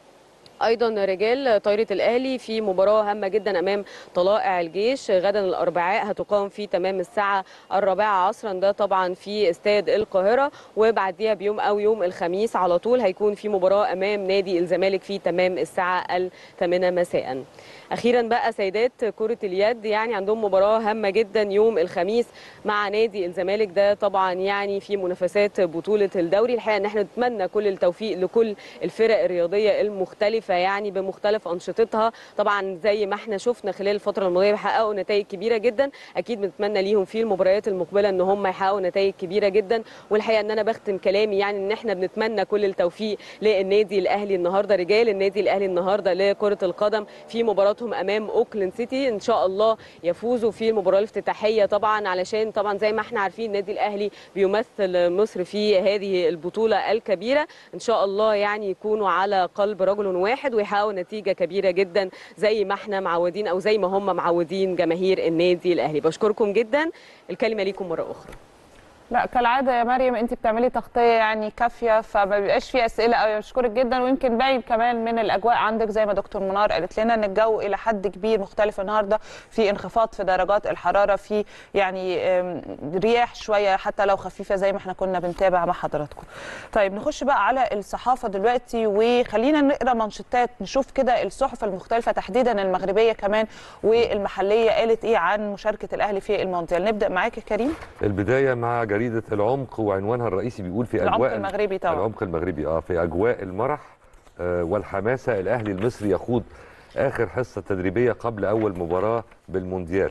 ايضا رجال طايره الاهلي في مباراه هامه جدا امام طلائع الجيش غدا الاربعاء هتقام في تمام الساعه الرابعه عصرا ده طبعا في استاد القاهره وبعديها بيوم او يوم الخميس على طول هيكون في مباراه امام نادي الزمالك في تمام الساعه الثامنه مساء اخيرا بقى سيدات كره اليد يعني عندهم مباراه هامه جدا يوم الخميس مع نادي الزمالك ده طبعا يعني في منافسات بطوله الدوري الحقيقه ان احنا نتمنى كل التوفيق لكل الفرق الرياضيه المختلفه يعني بمختلف انشطتها طبعا زي ما احنا شفنا خلال الفتره الماضيه بيحققوا نتائج كبيره جدا اكيد بنتمنى ليهم في المباريات المقبله ان هم يحققوا نتائج كبيره جدا والحقيقه ان انا بختم كلامي يعني ان احنا بنتمنى كل التوفيق للنادي الاهلي النهارده رجال النادي الاهلي النهارده لكره القدم في مباراتهم امام اوكلاند سيتي ان شاء الله يفوزوا في المباراه الافتتاحيه طبعا علشان طبعا زي ما احنا عارفين النادي الاهلي بيمثل مصر في هذه البطوله الكبيره ان شاء الله يعني يكونوا على قلب رجل واحد ويحققوا نتيجه كبيره جدا زي ما احنا معودين او زي ما هم معودين جماهير النادي الاهلي بشكركم جدا الكلمه ليكم مره اخرى لا كالعاده يا مريم انت بتعملي تغطيه يعني كافيه فما بيبقاش في اسئله قوي بشكرك جدا ويمكن باين كمان من الاجواء عندك زي ما دكتور منار قالت لنا ان الجو الى حد كبير مختلف النهارده في انخفاض في درجات الحراره في يعني ام، رياح شويه حتى لو خفيفه زي ما احنا كنا بنتابع مع حضراتكم. طيب نخش بقى على الصحافه دلوقتي وخلينا نقرا منشطات نشوف كده الصحف المختلفه تحديدا المغربيه كمان والمحليه قالت ايه عن مشاركه الاهلي في المونديال نبدا معاك يا كريم البدايه مع جريده العمق وعنوانها الرئيسي بيقول في العمق اجواء المغربي طبعا العمق المغربي اه في اجواء المرح آه والحماسه الاهلي المصري يخوض اخر حصه تدريبيه قبل اول مباراه بالمونديال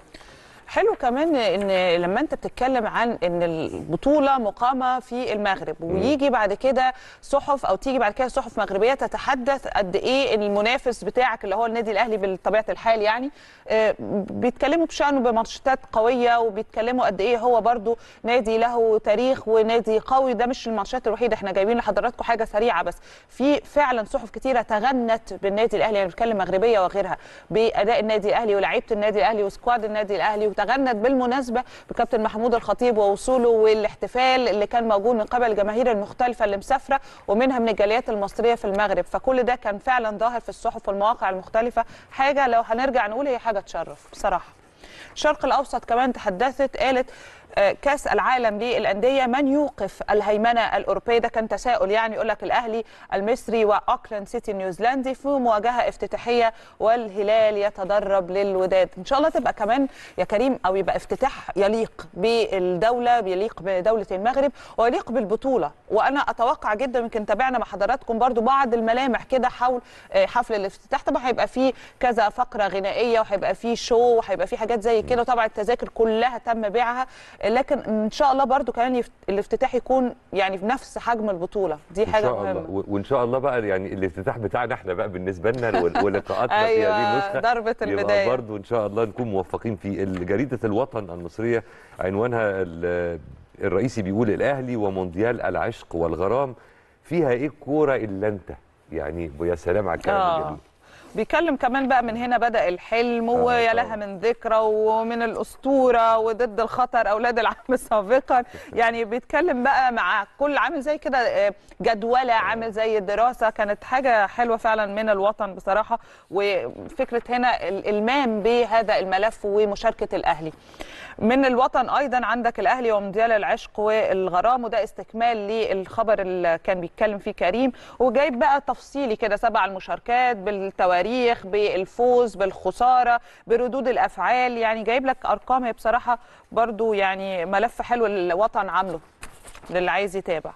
حلو كمان ان لما انت بتتكلم عن ان البطوله مقامه في المغرب ويجي بعد كده صحف او تيجي بعد كده صحف مغربيه تتحدث قد ايه المنافس بتاعك اللي هو النادي الاهلي بطبيعه الحال يعني آه، بيتكلموا بشانه بماتشات قويه وبيتكلموا قد ايه هو برضو نادي له تاريخ ونادي قوي ده مش الماتشات الوحيده احنا جايبين لحضراتكم حاجه سريعه بس في فعلا صحف كتيره تغنت بالنادي الاهلي يعني بتكلم مغربيه وغيرها باداء النادي الاهلي ولاعيبه النادي الاهلي وسكواد النادي الاهلي وتغنت بالمناسبه بكابتن محمود الخطيب ووصوله والاحتفال اللي كان موجود من قبل الجماهير المختلفه اللي مسافره ومنها من الجاليات المصريه في المغرب فكل ده كان فعلا ظاهر في الصحف والمواقع المختلفه حاجه لو هنرجع نقول هي حاجه تشرف بصراحه الشرق الاوسط كمان تحدثت قالت آه، كاس العالم للانديه من يوقف الهيمنه الاوروبيه ده كان تساؤل يعني يقول لك الاهلي المصري واوكلاند سيتي نيوزيلندي في مواجهه افتتاحيه والهلال يتدرب للوداد ان شاء الله تبقى كمان يا كريم او يبقى افتتاح يليق بالدوله يليق بدوله المغرب ويليق بالبطوله وانا اتوقع جدا يمكن تابعنا مع حضراتكم برضو بعض الملامح كده حول آه، حفل الافتتاح طبعا هيبقى فيه كذا فقره غنائيه وهيبقى فيه شو وهيبقى فيه حاجات زي كده وطبعا التذاكر كلها تم بيعها لكن ان شاء الله برضو كمان يفت... الافتتاح يكون يعني بنفس حجم البطوله دي ان حاجه شاء الله مهمه و- وان شاء الله بقى يعني الافتتاح بتاعنا احنا بقى بالنسبه لنا وال- ولقاءاتنا في هذه ايوه النسخه ضربه يبقى البدايه برضو ان شاء الله نكون موفقين فيه جريده الوطن المصريه عنوانها ال- الرئيسي بيقول الاهلي ومونديال العشق والغرام فيها ايه الكوره الا انت يعني ويا سلام على الكلام آه. الجميل بيتكلم كمان بقى من هنا بدأ الحلم آه، ويا طبعاً. لها من ذكرى ومن الأسطورة وضد الخطر أولاد العم سابقا يعني بيتكلم بقى مع كل عامل زي كده آه، جدولة عامل زي الدراسة كانت حاجة حلوة فعلا من الوطن بصراحة وفكرة هنا الإلمام بهذا الملف ومشاركة الأهلي من الوطن ايضا عندك الاهلي ومونديال العشق والغرام وده استكمال للخبر اللي كان بيتكلم فيه كريم وجايب بقى تفصيلي كده سبع المشاركات بالتواريخ بالفوز بالخساره بردود الافعال يعني جايب لك ارقام هي بصراحه برضو يعني ملف حلو الوطن عامله للي عايز يتابع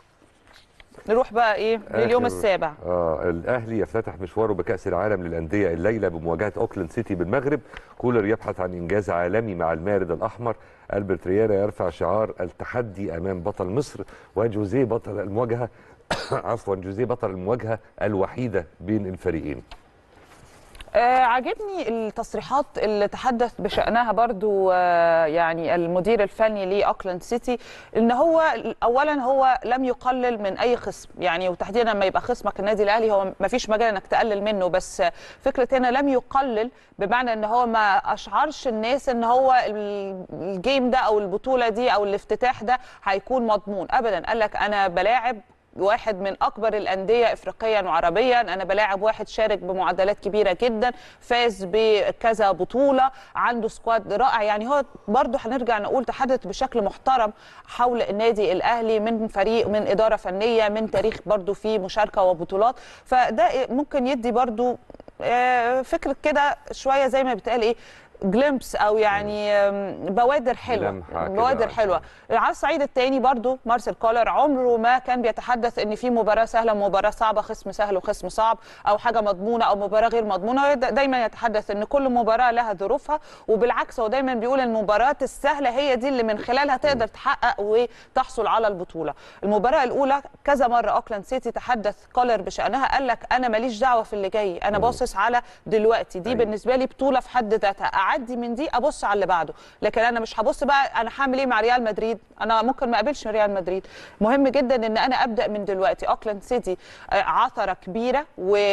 نروح بقى ايه لليوم آخر- السابع اه الاهلي يفتتح مشواره بكاس العالم للانديه الليله بمواجهه اوكلاند سيتي بالمغرب كولر يبحث عن انجاز عالمي مع المارد الاحمر البرت ريالا يرفع شعار التحدي امام بطل مصر وجوزيه بطل المواجهه عفوا جوزيه بطل المواجهه الوحيده بين الفريقين آه عجبني التصريحات اللي تحدث بشأنها برضو آه يعني المدير الفني لأوكلاند سيتي ان هو اولا هو لم يقلل من اي خصم يعني وتحديدا لما يبقى خصمك النادي الاهلي هو ما فيش مجال انك تقلل منه بس فكره هنا لم يقلل بمعنى ان هو ما اشعرش الناس ان هو ال- الجيم ده او البطوله دي او الافتتاح ده هيكون مضمون ابدا قال لك انا بلاعب واحد من اكبر الانديه افريقيا وعربيا انا بلاعب واحد شارك بمعدلات كبيره جدا فاز بكذا بطوله عنده سكواد رائع يعني هو برضه هنرجع نقول تحدث بشكل محترم حول النادي الاهلي من فريق من اداره فنيه من تاريخ برضه في مشاركه وبطولات فده ممكن يدي برضه آه، فكره كده شويه زي ما بتقال ايه جليمبس او يعني آم، بوادر حلوه لمحة كده. بوادر حلوه على الصعيد الثاني برضو مارسيل كولر عمره ما كان بيتحدث ان في مباراه سهله ومباراه صعبه خصم سهل وخصم صعب او حاجه مضمونه او مباراه غير مضمونه هو دا- دايما يتحدث ان كل مباراه لها ظروفها وبالعكس هو دايما بيقول المباريات السهله هي دي اللي من خلالها تقدر تحقق وتحصل على البطوله المباراه الاولى كذا مره اوكلاند سيتي تحدث كولر بشانها قال لك انا ماليش دعوه في اللي جاي انا باصص على دلوقتي دي أيوة. بالنسبه لي بطوله في حد ذاتها اعدي من دي ابص على اللي بعده لكن انا مش هبص بقى انا هعمل ايه مع ريال مدريد انا ممكن ما اقابلش ريال مدريد مهم جدا ان انا ابدا من دلوقتي اوكلاند سيتي آه، عثره كبيره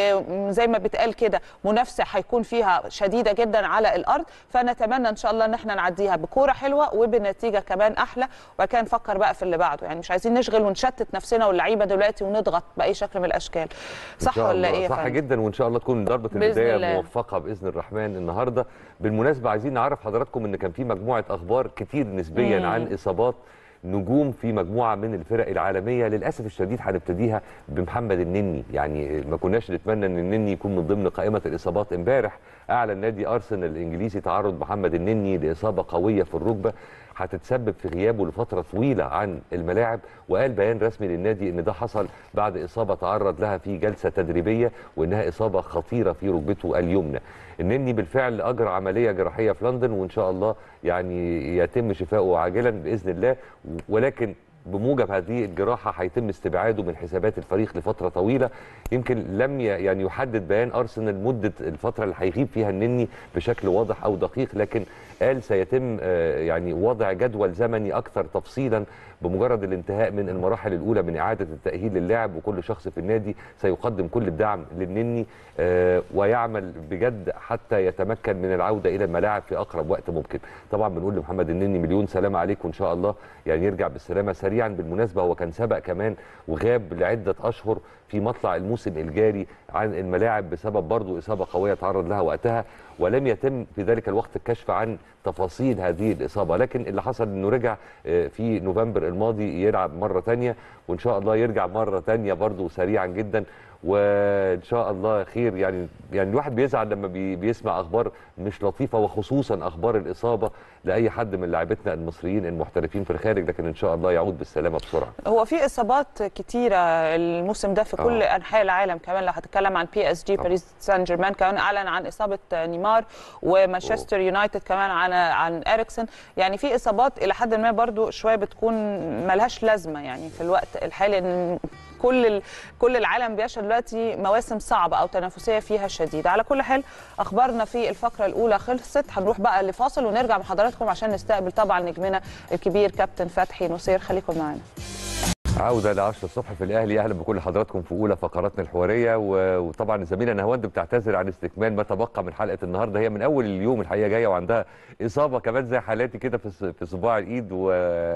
وزي ما بتقال كده منافسه هيكون فيها شديده جدا على الارض فنتمنى ان شاء الله ان احنا نعديها بكوره حلوه وبنتيجه كمان احلى وبعد كده نفكر بقى في اللي بعده يعني مش عايزين نشغل ونشتت نفسنا واللعيبه دلوقتي ونضغط باي شكل من الاشكال إن صح شاء ولا الله. ايه يا صح فندم؟ جدا وان شاء الله تكون ضربه بإذن البدايه الله. موفقه باذن الرحمن النهارده بالمناسبه عايزين نعرف حضراتكم ان كان في مجموعه اخبار كتير نسبيا مم. عن اصابات نجوم في مجموعه من الفرق العالميه للاسف الشديد هنبتديها بمحمد النني يعني ما كناش نتمنى ان النني يكون من ضمن قائمه الاصابات امبارح اعلن نادي ارسنال الانجليزي تعرض محمد النني لاصابه قويه في الركبه هتتسبب في غيابه لفتره طويله عن الملاعب وقال بيان رسمي للنادي ان ده حصل بعد اصابه تعرض لها في جلسه تدريبيه وانها اصابه خطيره في ركبته اليمنى النني بالفعل اجرى عمليه جراحيه في لندن وان شاء الله يعني يتم شفائه عاجلا باذن الله ولكن بموجب هذه الجراحه هيتم استبعاده من حسابات الفريق لفتره طويله يمكن لم ي- يعني يحدد بيان ارسنال مده الفتره اللي هيغيب فيها النني بشكل واضح او دقيق لكن قال سيتم آه، يعني وضع جدول زمني اكثر تفصيلا بمجرد الانتهاء من المراحل الاولى من اعاده التاهيل للاعب وكل شخص في النادي سيقدم كل الدعم للنني آه، ويعمل بجد حتى يتمكن من العوده الى الملاعب في اقرب وقت ممكن طبعا بنقول لمحمد النني مليون سلامه عليك وان شاء الله يعني يرجع بالسلامه سريعا بالمناسبه هو كان سبق كمان وغاب لعده اشهر في مطلع الموسم الجاري عن الملاعب بسبب برضه اصابه قويه تعرض لها وقتها ولم يتم في ذلك الوقت الكشف عن تفاصيل هذه الاصابه لكن اللي حصل انه رجع آه، في نوفمبر الماضي يلعب مره تانية وان شاء الله يرجع مره تانية برضه سريعا جدا وان شاء الله خير يعني يعني الواحد بيزعل لما بي بيسمع اخبار مش لطيفه وخصوصا اخبار الاصابه لاي حد من لاعبتنا المصريين المحترفين في الخارج لكن ان شاء الله يعود بالسلامه بسرعه هو في اصابات كتيره الموسم ده في كل آه. انحاء العالم كمان لو هتتكلم عن بي اس جي طبعا. باريس سان جيرمان كمان اعلن عن اصابه نيمار ومانشستر يونايتد كمان عن عن اريكسن يعني في اصابات الى حد ما برضو شويه بتكون ملهاش لازمه يعني في الوقت الحالي ان كل ال- كل العالم بيشهد دلوقتي مواسم صعبه او تنافسيه فيها شديده على كل حال اخبارنا في الفقره الاولى خلصت هنروح بقى لفاصل ونرجع مع حضراتكم عشان نستقبل طبعا نجمنا الكبير كابتن فتحي نصير خليكم معانا عودة ل 10 الصبح في الأهلي أهلا بكل حضراتكم في أولى فقراتنا الحوارية و- وطبعا الزميلة نهاوند بتعتذر عن استكمال ما تبقى من حلقة النهاردة هي من أول اليوم الحقيقة جاية وعندها إصابة كمان زي حالاتي كده في ص- في صباع الإيد و...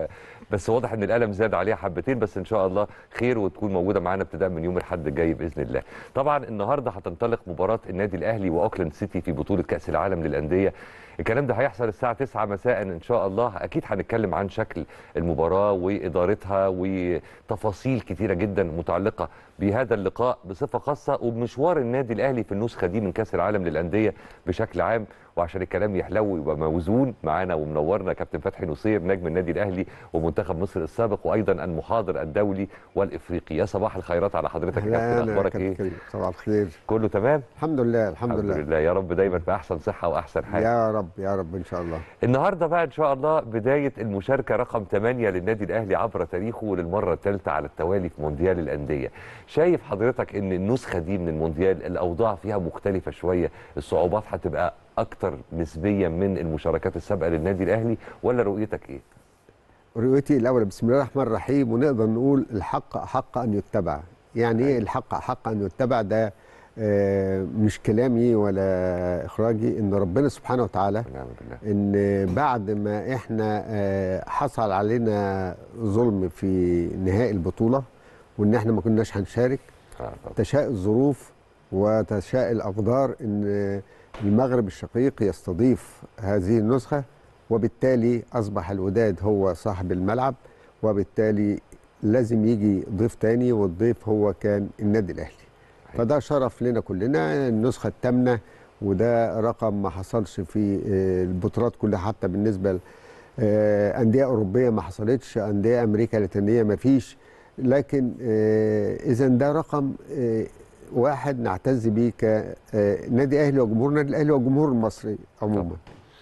بس واضح إن الألم زاد عليها حبتين بس إن شاء الله خير وتكون موجودة معانا ابتداء من يوم الأحد الجاي بإذن الله. طبعا النهاردة هتنطلق مباراة النادي الأهلي وأوكلاند سيتي في بطولة كأس العالم للأندية الكلام ده هيحصل الساعة 9 مساء إن شاء الله أكيد هنتكلم عن شكل المباراة وإدارتها وتفاصيل كتيرة جدا متعلقة بهذا اللقاء بصفة خاصة وبمشوار النادي الأهلي في النسخة دي من كأس العالم للأندية بشكل عام وعشان الكلام يحلو ويبقى موزون معانا ومنورنا كابتن فتحي نصير نجم النادي الاهلي ومنتخب مصر السابق وايضا المحاضر الدولي والافريقي يا صباح الخيرات على حضرتك يا كابتن أهلاً اخبارك كابتن ايه كريم. صباح الخير كله تمام الحمد لله الحمد, لله. لله يا رب دايما في احسن صحه واحسن حال يا رب يا رب ان شاء الله النهارده بقى ان شاء الله بدايه المشاركه رقم 8 للنادي الاهلي عبر تاريخه للمره الثالثه على التوالي في مونديال الانديه شايف حضرتك ان النسخه دي من المونديال الاوضاع فيها مختلفه شويه الصعوبات هتبقى اكتر نسبيا من المشاركات السابقه للنادي الاهلي ولا رؤيتك ايه رؤيتي الاول بسم الله الرحمن الرحيم ونقدر نقول الحق احق ان يتبع يعني ايه الحق احق ان يتبع ده آه، مش كلامي ولا اخراجي ان ربنا سبحانه وتعالى نعم بالله ان بعد ما احنا آه، حصل علينا ظلم في نهائي البطوله وان احنا ما كناش هنشارك آه طبعا. تشاء الظروف وتشاء الأقدار أن المغرب الشقيق يستضيف هذه النسخة وبالتالي أصبح الوداد هو صاحب الملعب وبالتالي لازم يجي ضيف تاني والضيف هو كان النادي الأهلي فده شرف لنا كلنا النسخة الثامنة وده رقم ما حصلش في آه، البطولات كلها حتى بالنسبة ل- آه، أندية أوروبية ما حصلتش أندية أمريكا اللاتينية ما فيش لكن إذا ده رقم آه، واحد نعتز بيه كنادي أهلي وجمهور النادي الأهلي والجمهور المصري عموما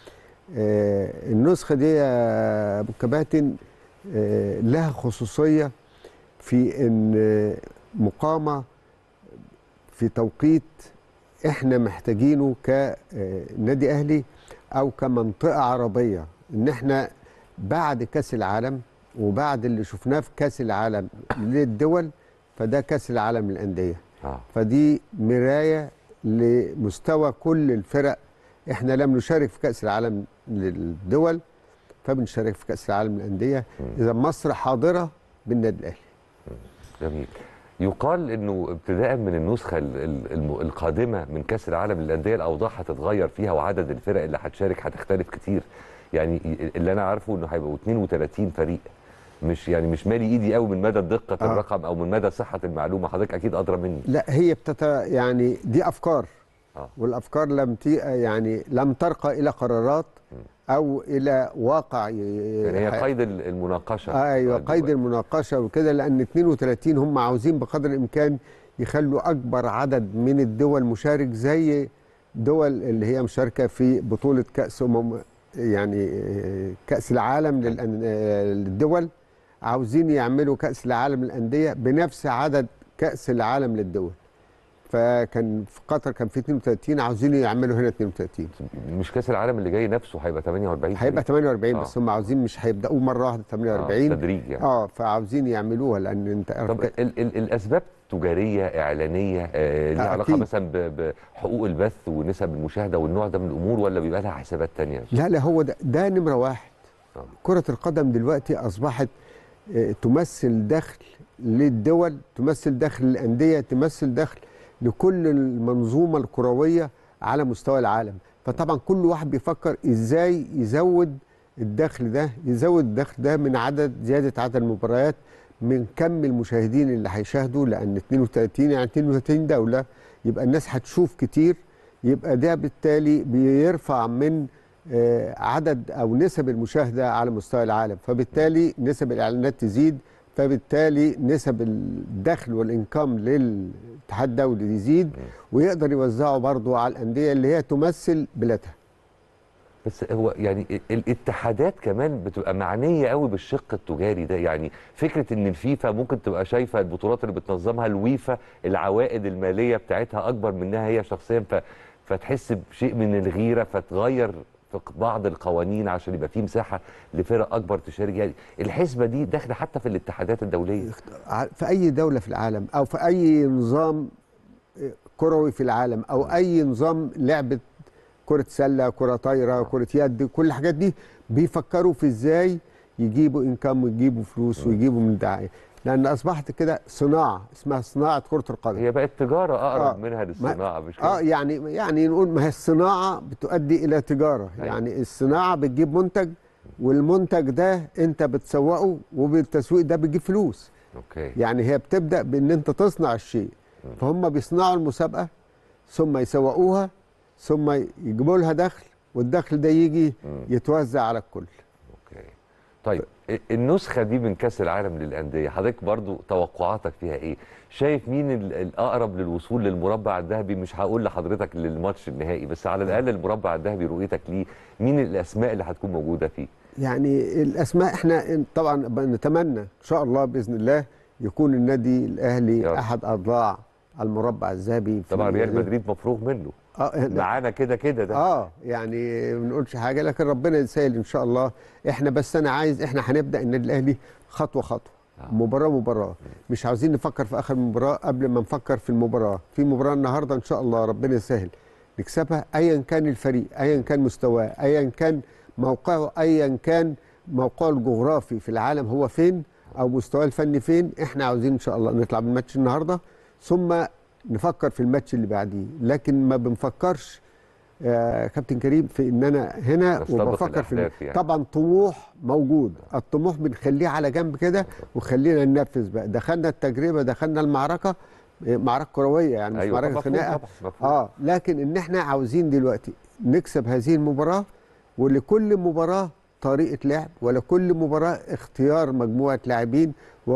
آه، النسخة دي يا أبو كباتن آه، لها خصوصية في أن آه، مقامة في توقيت احنا محتاجينه كنادي اهلي او كمنطقه عربيه ان احنا بعد كاس العالم وبعد اللي شفناه في كاس العالم للدول فده كاس العالم للانديه اه فدي مرايه لمستوى كل الفرق احنا لم نشارك في كاس العالم للدول فبنشارك في كاس العالم للانديه اذا مصر حاضره بالنادي الاهلي جميل يقال انه ابتداء من النسخه ال- ال- الم- القادمه من كاس العالم للانديه الاوضاع هتتغير فيها وعدد الفرق اللي هتشارك هتختلف كتير يعني ي- اللي انا عارفه انه هيبقوا 32 فريق مش يعني مش مالي ايدي قوي من مدى دقه آه. الرقم او من مدى صحه المعلومه حضرتك اكيد ادرى مني لا هي بتت يعني دي افكار آه. والافكار لم تي يعني لم ترقى الى قرارات او الى واقع ي- يعني هي ح- قيد ال- المناقشه ايوه دلوقتي. قيد المناقشه وكده لان 32 هم عاوزين بقدر الامكان يخلوا اكبر عدد من الدول مشارك زي دول اللي هي مشاركه في بطوله كاس امم يعني آه، كاس العالم للأن- آه، للدول عاوزين يعملوا كاس العالم للانديه بنفس عدد كاس العالم للدول فكان في قطر كان في 32 عاوزين يعملوا هنا 32 مش كاس العالم اللي جاي نفسه هيبقى 48 هيبقى فريق. 48 آه. بس هم عاوزين مش هيبداوا مره واحده 48 آه تدريج يعني اه فعاوزين يعملوها لان انت طب ال ال الاسباب تجاريه اعلانيه آه ليها آه، علاقه أكيد. مثلا ب- بحقوق البث ونسب المشاهده والنوع ده من الامور ولا بيبقى لها حسابات تانية لا لا هو ده, ده نمره واحد آه. كره القدم دلوقتي اصبحت آه، تمثل دخل للدول تمثل دخل للانديه تمثل دخل لكل المنظومه الكرويه على مستوى العالم فطبعا كل واحد بيفكر ازاي يزود الدخل ده يزود الدخل ده من عدد زياده عدد المباريات من كم المشاهدين اللي هيشاهدوا لان 32 يعني 32 دوله يبقى الناس هتشوف كتير يبقى ده بالتالي بيرفع من آه، عدد او نسب المشاهده على مستوى العالم فبالتالي نسب الاعلانات تزيد فبالتالي نسب الدخل والانكم للاتحاد الدولي يزيد ويقدر يوزعه برضه على الانديه اللي هي تمثل بلادها بس هو يعني ال- الاتحادات كمان بتبقى معنيه قوي بالشق التجاري ده يعني فكره ان الفيفا ممكن تبقى شايفه البطولات اللي بتنظمها الويفا العوائد الماليه بتاعتها اكبر منها هي شخصيا ف فتحس بشيء من الغيره فتغير في بعض القوانين عشان يبقى في مساحه لفرق اكبر تشارك يعني الحسبه دي داخله حتى في الاتحادات الدوليه ع- في اي دوله في العالم او في اي نظام كروي في العالم او اي نظام لعبه كره سله كره طايره كره يد كل الحاجات دي بيفكروا في ازاي يجيبوا انكم ويجيبوا فلوس ويجيبوا من دعايه لان اصبحت كده صناعه اسمها صناعه كره القدم هي بقت تجاره اقرب آه. منها للصناعه مش كده؟ اه يعني يعني نقول ما هي الصناعه بتؤدي الى تجاره أيوة. يعني الصناعه بتجيب منتج والمنتج ده انت بتسوقه وبالتسويق ده بتجيب فلوس اوكي يعني هي بتبدا بان انت تصنع الشيء فهم بيصنعوا المسابقه ثم يسوقوها ثم يجيبوا لها دخل والدخل ده يجي مم. يتوزع على الكل اوكي طيب ال- النسخه دي من كاس العالم للانديه حضرتك برضو توقعاتك فيها ايه شايف مين ال- الاقرب للوصول للمربع الذهبي مش هقول لحضرتك للماتش النهائي بس على الاقل المربع الذهبي رؤيتك ليه مين الاسماء اللي هتكون موجوده فيه يعني الاسماء احنا طبعا نتمنى ان شاء الله باذن الله يكون النادي يا الاهلي رب. احد اضلاع المربع الذهبي في طبعا ريال مدريد مفروغ منه اه معانا كده كده ده اه يعني ما بنقولش حاجه لكن ربنا يسهل ان شاء الله احنا بس انا عايز احنا هنبدا النادي الاهلي خطوه خطوه آه. مباراه مباراه مش عاوزين نفكر في اخر مباراه قبل ما نفكر في المباراه في مباراه النهارده ان شاء الله ربنا يسهل نكسبها ايا كان الفريق ايا كان مستواه ايا كان موقعه ايا كان موقعه الجغرافي في العالم هو فين او مستواه الفني فين احنا عاوزين ان شاء الله نطلع بالماتش النهارده ثم نفكر في الماتش اللي بعديه لكن ما بنفكرش يا كابتن كريم في ان انا هنا تستبق وبفكر في الأحداث يعني. طبعا طموح موجود الطموح بنخليه على جنب كده وخلينا ننفذ بقى دخلنا التجربه دخلنا المعركه إيه، معركه كرويه يعني مش ايوه معركه مفهوم خناقه طبعا مفهوم اه لكن ان احنا عاوزين دلوقتي نكسب هذه المباراه ولكل مباراه طريقه لعب ولكل مباراه اختيار مجموعه لاعبين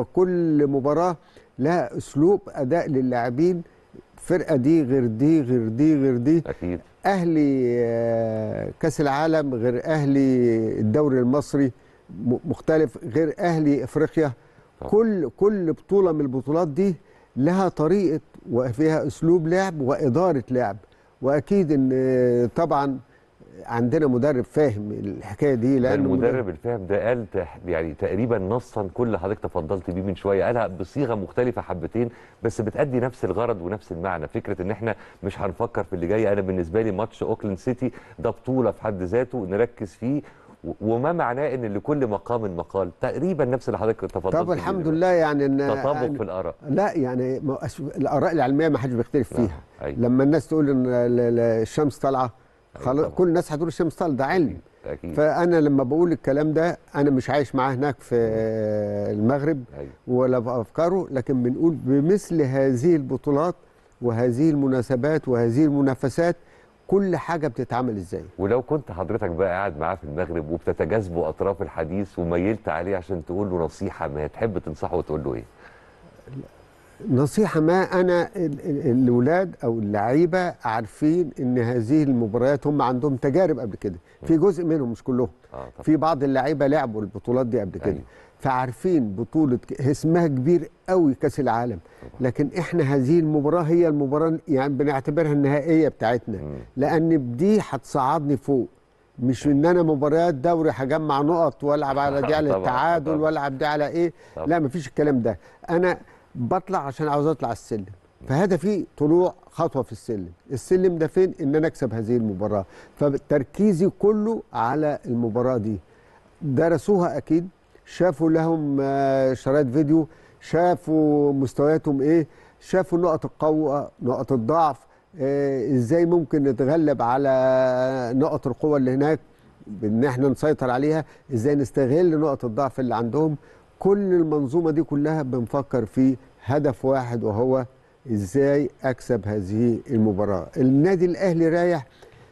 وكل مباراه لها اسلوب اداء للاعبين الفرقه دي غير دي غير دي غير دي اكيد اهلي آه، كاس العالم غير اهلي الدوري المصري م- مختلف غير اهلي افريقيا طبعا. كل كل بطوله من البطولات دي لها طريقه وفيها اسلوب لعب واداره لعب واكيد ان آه، طبعا عندنا مدرب فاهم الحكايه دي ده لانه المدرب الفاهم ده قال تح- يعني تقريبا نصا كل اللي حضرتك تفضلت بيه من شويه قالها بصيغه مختلفه حبتين بس بتأدي نفس الغرض ونفس المعنى فكره ان احنا مش هنفكر في اللي جاي انا بالنسبه لي ماتش اوكلاند سيتي ده بطوله في حد ذاته نركز فيه و- وما معناه ان لكل مقام مقال تقريبا نفس اللي حضرتك تفضلت طب بيه الحمد دلوقتي. لله يعني ان تطابق أنا- في الاراء لا يعني ما- أس- الاراء العلميه ما حدش بيختلف فيها آه، أيوة. لما الناس تقول ان ال- ال- الشمس طالعه خلاص طبعا. كل الناس هتقول الشمس طالعه ده علم اكيد فانا لما بقول الكلام ده انا مش عايش معاه هناك في المغرب أيوة. ولا في افكاره لكن بنقول بمثل هذه البطولات وهذه المناسبات وهذه المنافسات كل حاجه بتتعمل ازاي ولو كنت حضرتك بقى قاعد معاه في المغرب وبتتجاذبوا اطراف الحديث وميلت عليه عشان تقول له نصيحه ما تحب تنصحه وتقول له ايه نصيحه ما انا ال- ال- الاولاد او اللعيبه عارفين ان هذه المباريات هم عندهم تجارب قبل كده في جزء منهم مش كلهم اه طبعا في بعض اللعيبه لعبوا البطولات دي قبل كده أيوة. فعارفين بطوله ك- اسمها كبير قوي كاس العالم لكن احنا هذه المباراه هي المباراه يعني بنعتبرها النهائيه بتاعتنا مم. لان دي هتصعدني فوق مش ان انا مباريات دوري هجمع نقط والعب على دي على طبعاً، التعادل طبعاً. والعب دي على ايه طبعاً. لا مفيش الكلام ده انا بطلع عشان عاوز اطلع السلم فهدفي طلوع خطوه في السلم السلم ده فين ان انا اكسب هذه المباراه فتركيزي كله على المباراه دي درسوها اكيد شافوا لهم آه، شرايط فيديو شافوا مستوياتهم ايه شافوا نقط القوه نقط الضعف آه، ازاي ممكن نتغلب على نقط القوه اللي هناك بان احنا نسيطر عليها ازاي نستغل نقط الضعف اللي عندهم كل المنظومه دي كلها بنفكر في هدف واحد وهو ازاي اكسب هذه المباراه النادي الاهلي رايح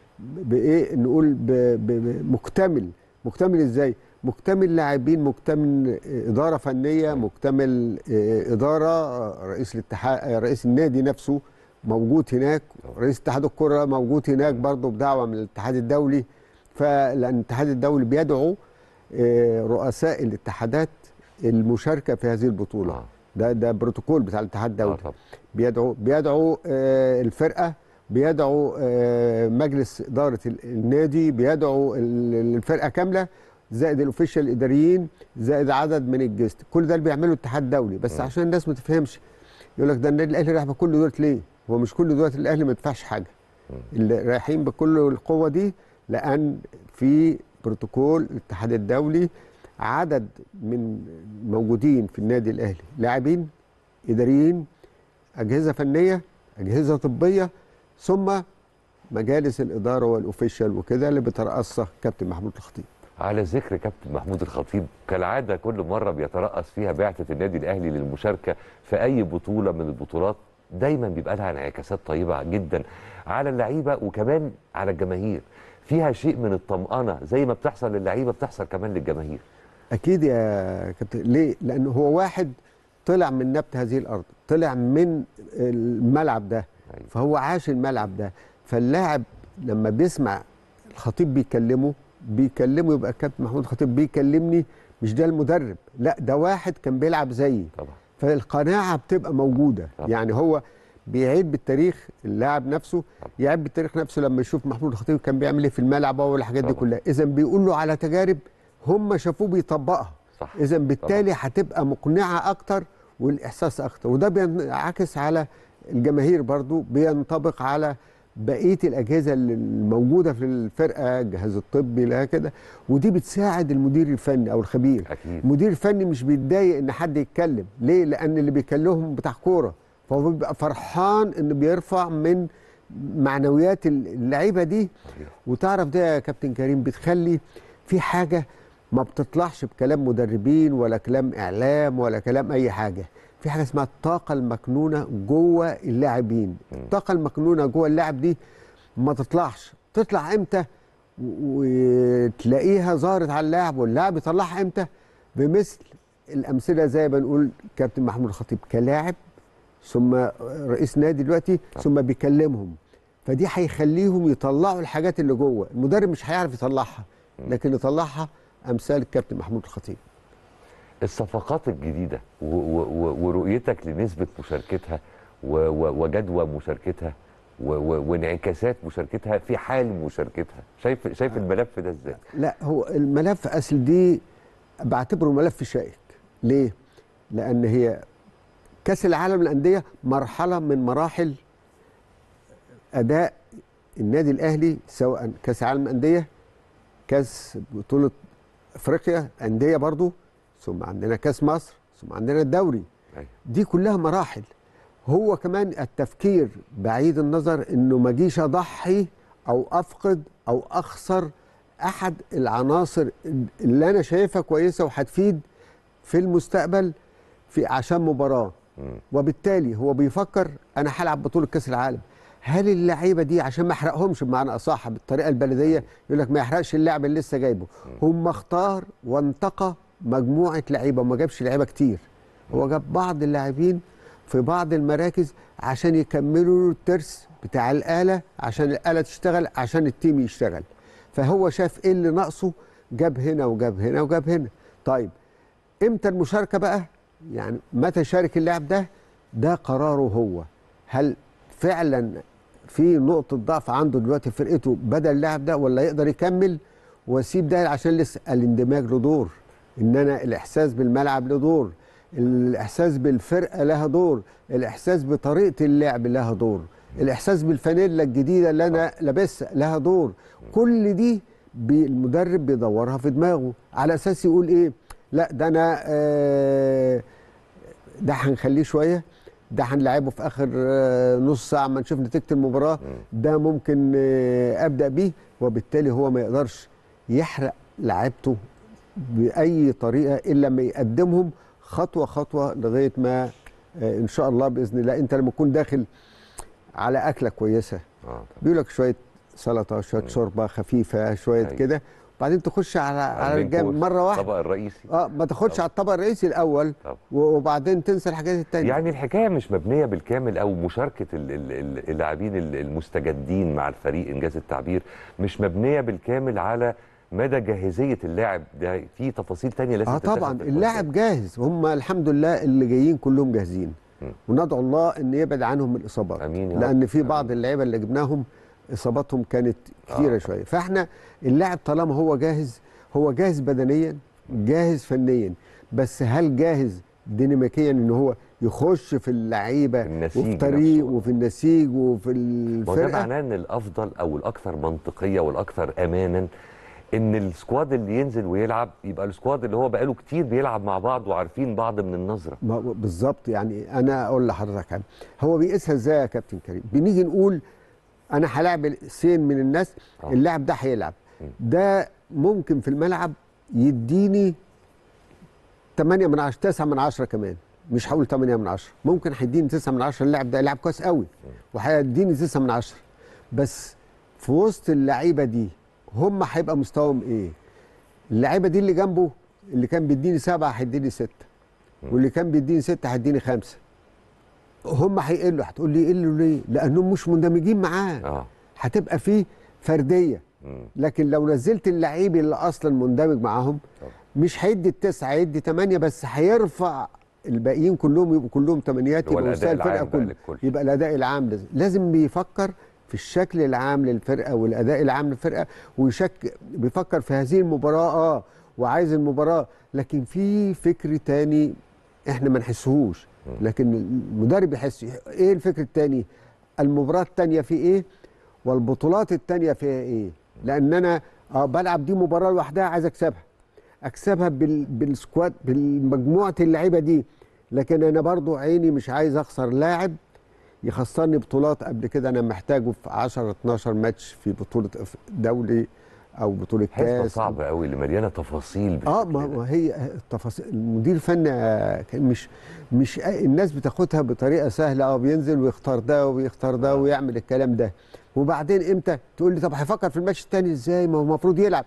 بايه نقول ب- ب- ب- مكتمل مكتمل ازاي مكتمل لاعبين مكتمل اداره فنيه مكتمل آه، اداره آه، رئيس الاتحاد آه، رئيس النادي نفسه موجود هناك رئيس اتحاد الكره موجود هناك برضه بدعوه من الاتحاد الدولي فلان الاتحاد الدولي بيدعو آه، رؤساء الاتحادات المشاركه في هذه البطوله آه. ده ده بروتوكول بتاع الاتحاد اه الدولي طبعا بيدعو بيدعو آه، الفرقه بيدعو آه، مجلس اداره ال- النادي بيدعو ال- الفرقه كامله زائد الاوفيشال الاداريين زائد عدد من الجست كل ده اللي بيعمله الاتحاد الدولي بس عشان الناس ما تفهمش يقول لك ده النادي الاهلي رايح بكل دولت ليه هو مش كل دولت الاهلي ما يدفعش حاجه اللي رايحين بكل القوه دي لان في بروتوكول الاتحاد الدولي عدد من موجودين في النادي الاهلي لاعبين اداريين اجهزه فنيه اجهزه طبيه ثم مجالس الاداره والاوفيشال وكده اللي بترأسها كابتن محمود الخطيب على ذكر كابتن محمود الخطيب كالعاده كل مره بيترأس فيها بعثه النادي الاهلي للمشاركه في اي بطوله من البطولات دايما بيبقى لها انعكاسات طيبه جدا على اللعيبه وكمان على الجماهير فيها شيء من الطمأنة زي ما بتحصل للعيبة بتحصل كمان للجماهير اكيد يا كابتن ليه لان هو واحد طلع من نبت هذه الارض طلع من الملعب ده أيوة. فهو عاش الملعب ده فاللاعب لما بيسمع الخطيب بيكلمه بيكلمه يبقى كابتن محمود الخطيب بيكلمني مش ده المدرب لا ده واحد كان بيلعب زيي طبعا فالقناعه بتبقى موجوده طبعا. يعني هو بيعيد بالتاريخ اللاعب نفسه يعيد بالتاريخ نفسه لما يشوف محمود الخطيب كان بيعمل ايه في الملعب والحاجات دي طبعا. كلها اذا بيقول له على تجارب هم شافوه بيطبقها صح اذا بالتالي هتبقى مقنعه اكتر والاحساس اكتر وده بينعكس على الجماهير برضو بينطبق على بقيه الاجهزه اللي الموجوده في الفرقه الجهاز الطبي لا كده ودي بتساعد المدير الفني او الخبير أكيد المدير الفني مش بيتضايق ان حد يتكلم ليه لان اللي بيكلمهم بتاع كوره فهو بيبقى فرحان انه بيرفع من معنويات اللعيبه دي صحيح. وتعرف ده يا كابتن كريم بتخلي في حاجه ما بتطلعش بكلام مدربين ولا كلام اعلام ولا كلام اي حاجه في حاجه اسمها الطاقه المكنونه جوه اللاعبين الطاقه المكنونه جوه اللاعب دي ما تطلعش تطلع امتى و- وتلاقيها ظهرت على اللاعب واللاعب يطلعها امتى بمثل الامثله زي ما نقول كابتن محمود الخطيب كلاعب ثم رئيس نادي دلوقتي ثم بيكلمهم فدي هيخليهم يطلعوا الحاجات اللي جوه المدرب مش هيعرف يطلعها لكن يطلعها امثال الكابتن محمود الخطيب الصفقات الجديدة و- و- و- ورؤيتك لنسبة مشاركتها و- و- وجدوى مشاركتها و- و- وانعكاسات مشاركتها في حال مشاركتها شايف شايف الملف ده ازاي لا هو الملف اصل دي بعتبره ملف شائك ليه لان هي كاس العالم للانديه مرحله من مراحل اداء النادي الاهلي سواء كاس العالم للانديه كاس بطوله افريقيا انديه برضو ثم عندنا كاس مصر ثم عندنا الدوري أيوة. دي كلها مراحل هو كمان التفكير بعيد النظر انه ما جيش اضحي او افقد او اخسر احد العناصر اللي انا شايفها كويسه وهتفيد في المستقبل في عشان مباراه مم. وبالتالي هو بيفكر انا هلعب بطوله كاس العالم هل اللعيبه دي عشان ما احرقهمش بمعنى اصح بالطريقه البلديه يقول لك ما يحرقش اللاعب اللي لسه جايبه هم اختار وانتقى مجموعه لعيبه وما جابش لعيبه كتير هو جاب بعض اللاعبين في بعض المراكز عشان يكملوا له الترس بتاع الاله عشان الاله تشتغل عشان التيم يشتغل فهو شاف ايه اللي ناقصه جاب هنا وجاب هنا وجاب هنا طيب امتى المشاركه بقى يعني متى شارك اللاعب ده ده قراره هو هل فعلا في نقطه ضعف عنده دلوقتي في فرقته بدل اللاعب ده ولا يقدر يكمل واسيب ده عشان لسه الاندماج له دور ان انا الاحساس بالملعب له دور الاحساس بالفرقه لها دور الاحساس بطريقه اللعب لها دور الاحساس بالفانيلا الجديده اللي انا لابسها لها دور كل دي بي- المدرب بيدورها في دماغه على اساس يقول ايه لا ده انا آه ده هنخليه شويه ده هنلعبه في اخر آه، نص ساعه ما نشوف نتيجه المباراه ده ممكن آه، ابدا بيه وبالتالي هو ما يقدرش يحرق لعيبته باي طريقه الا لما يقدمهم خطوه خطوه لغايه ما آه، ان شاء الله باذن الله انت لما تكون داخل على اكله كويسه اه بيقول لك شويه سلطه شويه شوربه خفيفه شويه أيوة. كده وبعدين تخش على على المين الجنب كورس، مره واحده الطبق الرئيسي اه ما تاخدش على الطبق الرئيسي الاول طبعا. وبعدين تنسى الحاجات التانية يعني الحكايه مش مبنيه بالكامل او مشاركه ال- ال- ال- اللاعبين ال- المستجدين مع الفريق انجاز التعبير مش مبنيه بالكامل على مدى جاهزيه اللاعب ده في تفاصيل تانية لازم اه تتاخد طبعا في اللاعب جاهز هم الحمد لله اللي جايين كلهم جاهزين م. وندعو الله ان يبعد عنهم الاصابات آمين يا رب. لان في بعض آمين. اللعيبه اللي جبناهم اصاباتهم كانت كثيره آه. شويه فاحنا اللاعب طالما هو جاهز هو جاهز بدنيا جاهز فنيا بس هل جاهز ديناميكيا ان هو يخش في اللعيبه النسيج وفي طريق نفسه. وفي النسيج وفي ما هو ده الفرقه معناه ان الافضل او الاكثر منطقيه والاكثر امانا ان السكواد اللي ينزل ويلعب يبقى السكواد اللي هو بقاله كتير بيلعب مع بعض وعارفين بعض من النظره ما هو بالظبط يعني انا اقول لحضرتك حاجه هو بيقيسها ازاي يا كابتن كريم بنيجي نقول انا هلاعب سين من الناس آه. اللاعب ده هيلعب ده ممكن في الملعب يديني 8 من 10 9 من 10 كمان مش هقول 8 من 10 ممكن هيديني 9 من 10 اللاعب ده لاعب كويس قوي وهيديني 9 من 10 بس في وسط اللعيبه دي هم هيبقى مستواهم ايه اللعيبه دي اللي جنبه اللي كان بيديني سبعه هيديني سته واللي كان بيديني سته هيديني خمسه هم هيقلوا هتقول لي يقلوا ليه؟ لانهم مش مندمجين معاه اه هتبقى فيه فرديه مم. لكن لو نزلت اللعيب اللي اصلا مندمج معاهم طبعا. مش هيدي التسعه هيدي ثمانيه بس هيرفع الباقيين كلهم يبقوا كلهم ثمانيات هو يبقى الأداء مستوى الفرقه العام بقى كله للكل. يبقى الاداء العام لازم, لازم بيفكر في الشكل العام للفرقه والاداء العام للفرقه ويشك بيفكر في هذه المباراه اه وعايز المباراه لكن في فكر تاني احنا ما نحسهوش لكن المدرب يحس ايه الفكر التاني المباراه التانيه في ايه والبطولات التانيه فيها ايه لان انا اه بلعب دي مباراه لوحدها عايز اكسبها اكسبها بال بالسكواد بالمجموعه اللعيبه دي لكن انا برضو عيني مش عايز اخسر لاعب يخسرني بطولات قبل كده انا محتاجه في 10 12 ماتش في بطوله دولي او بطوله حسبه كاس صعبه قوي اللي مليانه تفاصيل اه بالشكل ما ده. ما هي التفاصيل المدير الفني آه، كان مش مش أي- الناس بتاخدها بطريقه سهله اه بينزل ويختار ده ويختار ده ويعمل الكلام ده وبعدين امتى تقول لي طب هيفكر في الماتش الثاني ازاي ما هو المفروض يلعب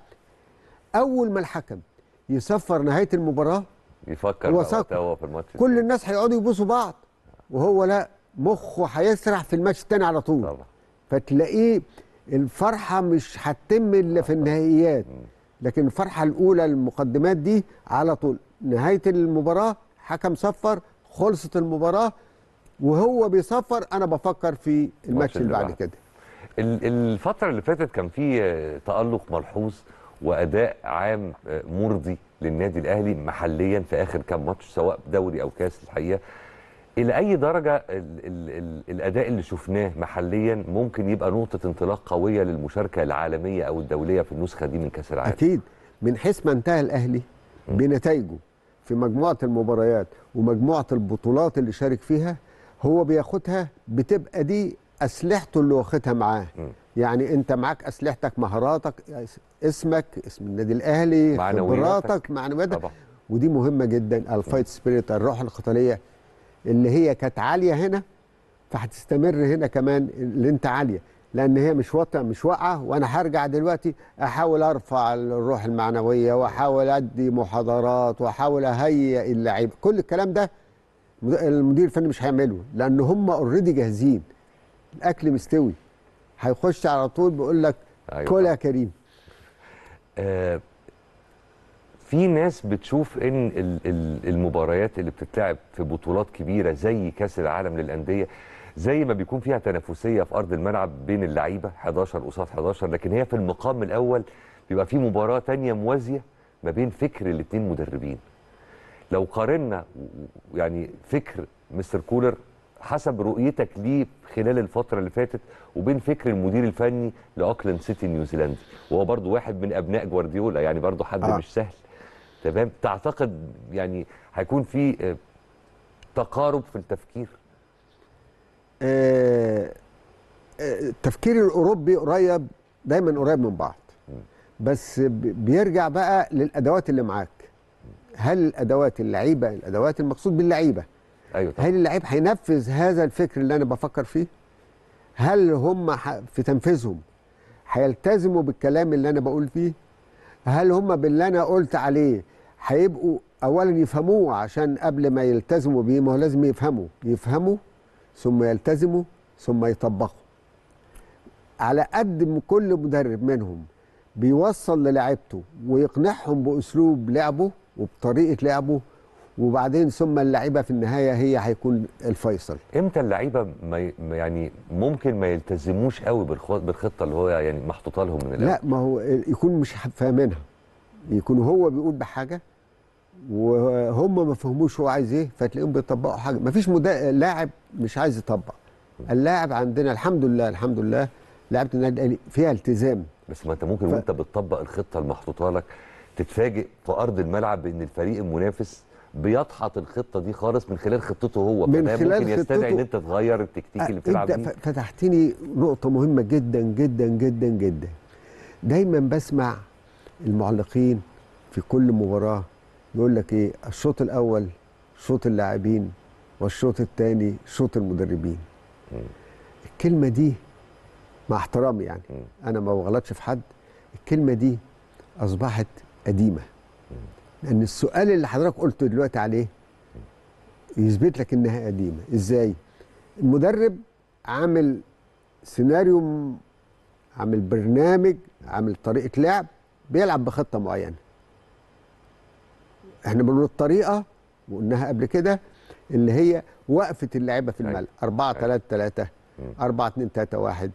اول ما الحكم يصفر نهايه المباراه يفكر هو بقى ساق. وقتها هو في الماتش كل الناس هيقعدوا يبوسوا بعض وهو لا مخه هيسرح في الماتش الثاني على طول طبعا فتلاقيه الفرحه مش هتتم الا في النهائيات لكن الفرحه الاولى المقدمات دي على طول نهايه المباراه حكم صفر خلصت المباراه وهو بيصفر انا بفكر في الماتش اللي بعد بعده. كده ال- الفترة اللي فاتت كان في آه، تألق ملحوظ وأداء عام آه، مرضي للنادي الأهلي محليا في آخر كام ماتش سواء دوري أو كاس الحقيقة إلى أي درجة ال ال ال الأداء اللي شفناه محليا ممكن يبقى نقطة انطلاق قوية للمشاركة العالمية أو الدولية في النسخة دي من كأس العالم اكيد من حيث ما انتهى الاهلي بنتائجه في مجموعه المباريات ومجموعه البطولات اللي شارك فيها هو بياخدها بتبقى دي اسلحته اللي واخدها معاه مم. يعني انت معاك اسلحتك مهاراتك اسمك اسم النادي الاهلي معنوياتك. خبراتك معنوياتك طبعا ودي مهمه جدا الفايت سبيريت الروح القتاليه اللي هي كانت عاليه هنا فهتستمر هنا كمان اللي انت عاليه لان هي مش واطيه مش واقعه وانا هرجع دلوقتي احاول ارفع الروح المعنويه واحاول ادي محاضرات واحاول اهيئ اللعيبه كل الكلام ده مد- المدير الفني مش هيعمله لان هم اوريدي جاهزين الاكل مستوي هيخش على طول بيقول لك أيوة كل يا كريم آه، في ناس بتشوف ان ال- ال- المباريات اللي بتتلعب في بطولات كبيره زي كاس العالم للانديه زي ما بيكون فيها تنافسيه في ارض الملعب بين اللعيبه 11 قصاد 11 لكن هي في المقام الاول بيبقى في مباراه تانية موازيه ما بين فكر الاثنين مدربين لو قارنا و- و- يعني فكر مستر كولر حسب رؤيتك ليه خلال الفتره اللي فاتت وبين فكر المدير الفني لاوكلاند سيتي نيوزيلندي وهو برضو واحد من ابناء جوارديولا يعني برضو حد آه. آه. مش سهل تمام تعتقد يعني هيكون في آه، تقارب في التفكير آه، آه، التفكير الاوروبي قريب دايما قريب من بعض بس ب- بيرجع بقى للادوات اللي معاك هل الادوات اللعيبه الادوات المقصود باللعيبه ايوه طبعا هل اللعيب هينفذ هذا الفكر اللي انا بفكر فيه هل هم ح- في تنفيذهم هيلتزموا بالكلام اللي انا بقول فيه هل هم باللي انا قلت عليه هيبقوا اولا يفهموه عشان قبل ما يلتزموا بيه ما هو لازم يفهموا يفهموا ثم يلتزموا ثم يطبقوا على قد ما كل مدرب منهم بيوصل للاعيبته ويقنعهم باسلوب لعبه وبطريقه لعبه وبعدين ثم اللعيبه في النهايه هي هيكون الفيصل امتى اللعيبه ما ي- ما يعني ممكن ما يلتزموش قوي بالخ- بالخطه اللي هو يعني محطوطه لهم من الاول لا ما هو يكون مش فاهمينها يكون هو بيقول بحاجه وهم ما فهموش هو عايز ايه فتلاقيهم بيطبقوا حاجه ما فيش مدا... لاعب مش عايز يطبق اللاعب عندنا الحمد لله الحمد لله لعبه النادي الاهلي فيها التزام بس ما انت ممكن ف- وانت بتطبق الخطه المحطوطه لك تتفاجئ في ارض الملعب بان الفريق المنافس بيدحض الخطه دي خالص من خلال خطته هو من فده خلال ممكن يستدعي خطته- ان انت تغير التكتيك اللي بتلعب انت بيه ف- فتحتني نقطه مهمه جدا جدا جدا جدا دايما بسمع المعلقين في كل مباراه يقول لك ايه الشوط الاول شوط اللاعبين والشوط الثاني شوط المدربين الكلمه دي مع احترامي يعني مم. انا ما بغلطش في حد الكلمه دي اصبحت قديمه لان السؤال اللي حضرتك قلته دلوقتي عليه يثبت لك انها قديمه ازاي المدرب عامل سيناريو م- عامل برنامج عامل طريقه لعب بيلعب بخطه معينه احنا بنقول الطريقه وقلناها قبل كده اللي هي وقفه اللعيبه في أيوة. الملعب 4 أيوة. 3 3 مم. 4 2 3 1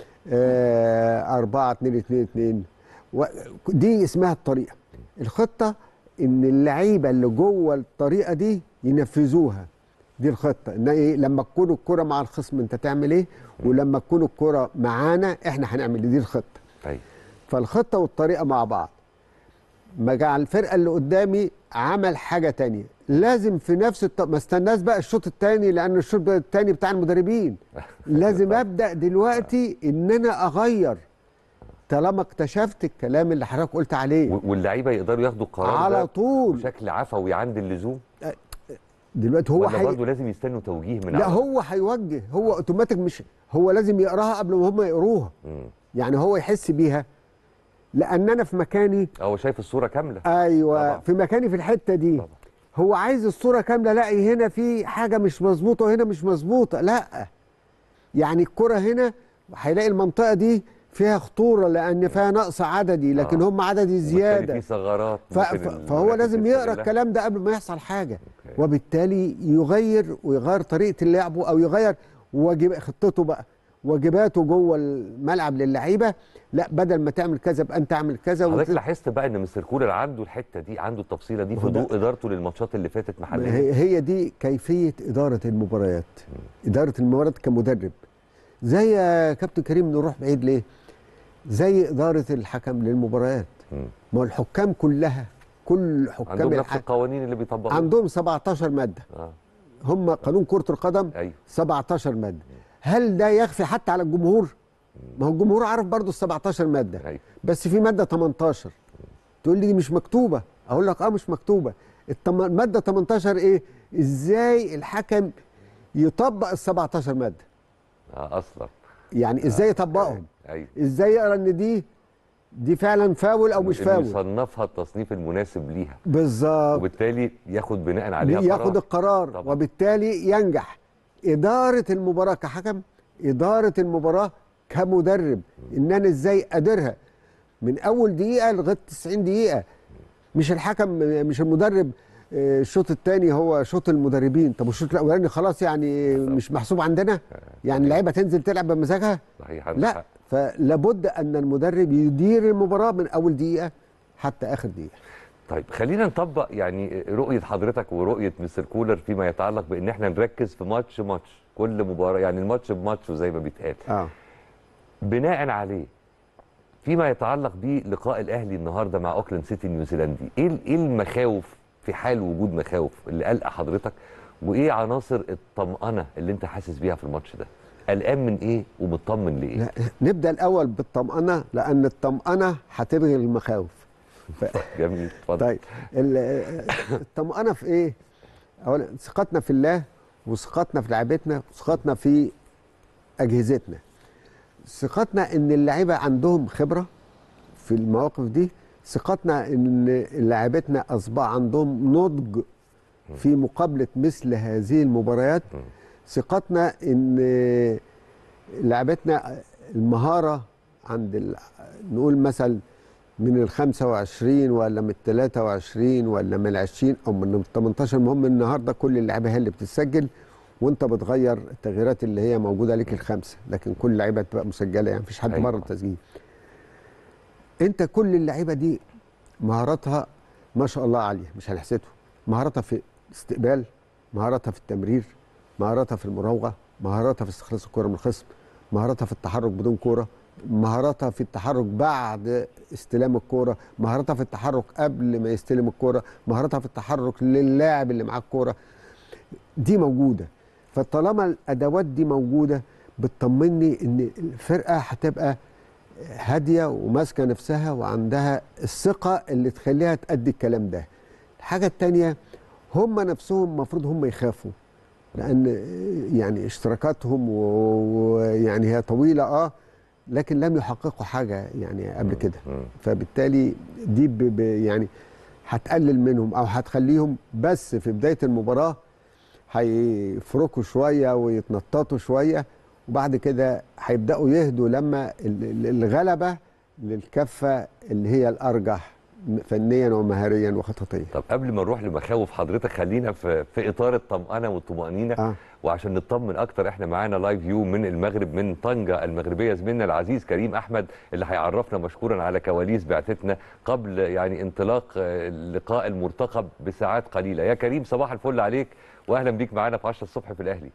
4 2 2 2 و- دي اسمها الطريقه الخطه ان اللعيبه اللي جوه الطريقه دي ينفذوها دي الخطه ان ايه لما تكون الكره مع الخصم انت تعمل ايه ولما تكون الكره معانا احنا هنعمل ايه دي الخطه ايوه فالخطه والطريقه مع بعض ما جعل الفرقه اللي قدامي عمل حاجه تانية لازم في نفس الط... ما استناش بقى الشوط الثاني لان الشوط الثاني بتاع المدربين لازم ابدا دلوقتي ان انا اغير طالما اكتشفت الكلام اللي حضرتك قلت عليه و- واللعيبه يقدروا ياخدوا القرار على ده طول بشكل عفوي عند اللزوم دلوقتي هو ولا حي... برضه لازم يستنوا توجيه من لا عدد؟ هو هيوجه هو اوتوماتيك مش هو لازم يقراها قبل ما هم يقروها مم. يعني هو يحس بيها لان انا في مكاني هو شايف الصوره كامله ايوه طبعا. في مكاني في الحته دي طبعا. هو عايز الصوره كامله لاقي هنا في حاجه مش مظبوطه وهنا مش مظبوطه لا يعني الكره هنا هيلاقي المنطقه دي فيها خطوره لان فيها نقص عددي لكن آه. هم عددي وبالتالي زياده في ثغرات ف... ممكن ف... ال- فهو المراكز لازم يقرا تستغلها. الكلام ده قبل ما يحصل حاجه أوكي. وبالتالي يغير ويغير طريقه لعبه او يغير واجب خطته بقى واجباته جوه الملعب للعيبه لا بدل ما تعمل كذا يبقى انت اعمل كذا حضرتك وت- لاحظت بقى ان مستر كولر عنده الحته دي عنده التفصيله دي في هو ده- ضوء ادارته للماتشات اللي فاتت محليا هي هي دي كيفيه اداره المباريات اداره المباريات كمدرب زي يا كابتن كريم نروح بعيد ليه زي اداره الحكم للمباريات مم. ما هو الحكام كلها كل حكام عندهم نفس الح... القوانين اللي بيطبقوها عندهم 17 ماده اه هم قانون كره القدم ايوه 17 ماده هل ده يخفي حتى على الجمهور ما هو الجمهور عارف برضه ال 17 ماده ايوه بس في ماده 18 تقول لي دي مش مكتوبه اقول لك اه مش مكتوبه التم... الماده 18 ايه ازاي الحكم يطبق ال 17 ماده اه اصلا يعني ازاي يطبقهم ايوه ازاي يقرا ان دي دي فعلا فاول او مش إنه فاول يصنفها التصنيف المناسب ليها بالظبط وبالتالي ياخد بناء عليها ياخد قرار. القرار طبعا. وبالتالي ينجح إدارة المباراة كحكم إدارة المباراة كمدرب إن أنا إزاي أديرها من أول دقيقة لغاية 90 دقيقة مش الحكم مش المدرب آه، الشوط الثاني هو شوط المدربين طب والشوط الأولاني خلاص يعني مش محسوب عندنا يعني اللعيبة تنزل تلعب بمزاجها صحيح عندك لا حق. فلابد أن المدرب يدير المباراة من أول دقيقة حتى آخر دقيقة طيب خلينا نطبق يعني رؤيه حضرتك ورؤيه مستر كولر فيما يتعلق بان احنا نركز في ماتش ماتش كل مباراه يعني الماتش بماتش زي ما بيتقال آه. بناء عليه فيما يتعلق بلقاء الاهلي النهارده مع اوكلاند سيتي النيوزيلندي ايه ال- ايه المخاوف في حال وجود مخاوف اللي قلق حضرتك وايه عناصر الطمأنه اللي انت حاسس بيها في الماتش ده قلقان من ايه ومطمن لايه لا نبدا الاول بالطمانه لان الطمانه هتلغي المخاوف ف... جميل اتفضل طيب ال- الطمانه في ايه اولا ثقتنا في الله وثقتنا في لعيبتنا وثقتنا في اجهزتنا ثقتنا ان اللعيبه عندهم خبره في المواقف دي ثقتنا ان لعيبتنا اصبح عندهم نضج في مقابله مثل هذه المباريات ثقتنا ان لعبتنا المهاره عند ال... نقول مثلا من ال 25 ولا من ال 23 ولا من ال 20 او من ال 18 المهم النهارده كل اللعيبه هي اللي بتسجل وانت بتغير التغييرات اللي هي موجوده ليك الخمسه لكن كل اللعيبه تبقى مسجله يعني مفيش حد أيوة. بره التسجيل انت كل اللعيبه دي مهاراتها ما شاء الله عاليه مش هنحسده مهاراتها في الاستقبال مهاراتها في التمرير مهاراتها في المراوغه مهاراتها في استخلاص الكره من الخصم مهاراتها في التحرك بدون كوره مهاراتها في التحرك بعد استلام الكوره مهاراتها في التحرك قبل ما يستلم الكوره مهاراتها في التحرك للاعب اللي معاه الكوره دي موجوده فطالما الادوات دي موجوده بتطمني ان الفرقه هتبقى هاديه وماسكه نفسها وعندها الثقه اللي تخليها تأدي الكلام ده الحاجه الثانيه هم نفسهم المفروض هم يخافوا لان يعني اشتراكاتهم و- ويعني هي طويله اه لكن لم يحققوا حاجه يعني قبل كده مم. فبالتالي دي ب ب يعني هتقلل منهم او هتخليهم بس في بدايه المباراه هيفركوا شويه ويتنططوا شويه وبعد كده هيبداوا يهدوا لما ال- ال- الغلبه للكفه اللي هي الارجح فنيا ومهاريا وخططيا طب قبل ما نروح لمخاوف حضرتك خلينا في في اطار الطمانه والطمانينه آه. وعشان نطمن اكتر احنا معانا لايف فيو من المغرب من طنجه المغربيه زميلنا العزيز كريم احمد اللي هيعرفنا مشكورا على كواليس بعثتنا قبل يعني انطلاق آه، اللقاء المرتقب بساعات قليله يا كريم صباح الفل عليك واهلا بيك معانا في 10 الصبح في الاهلي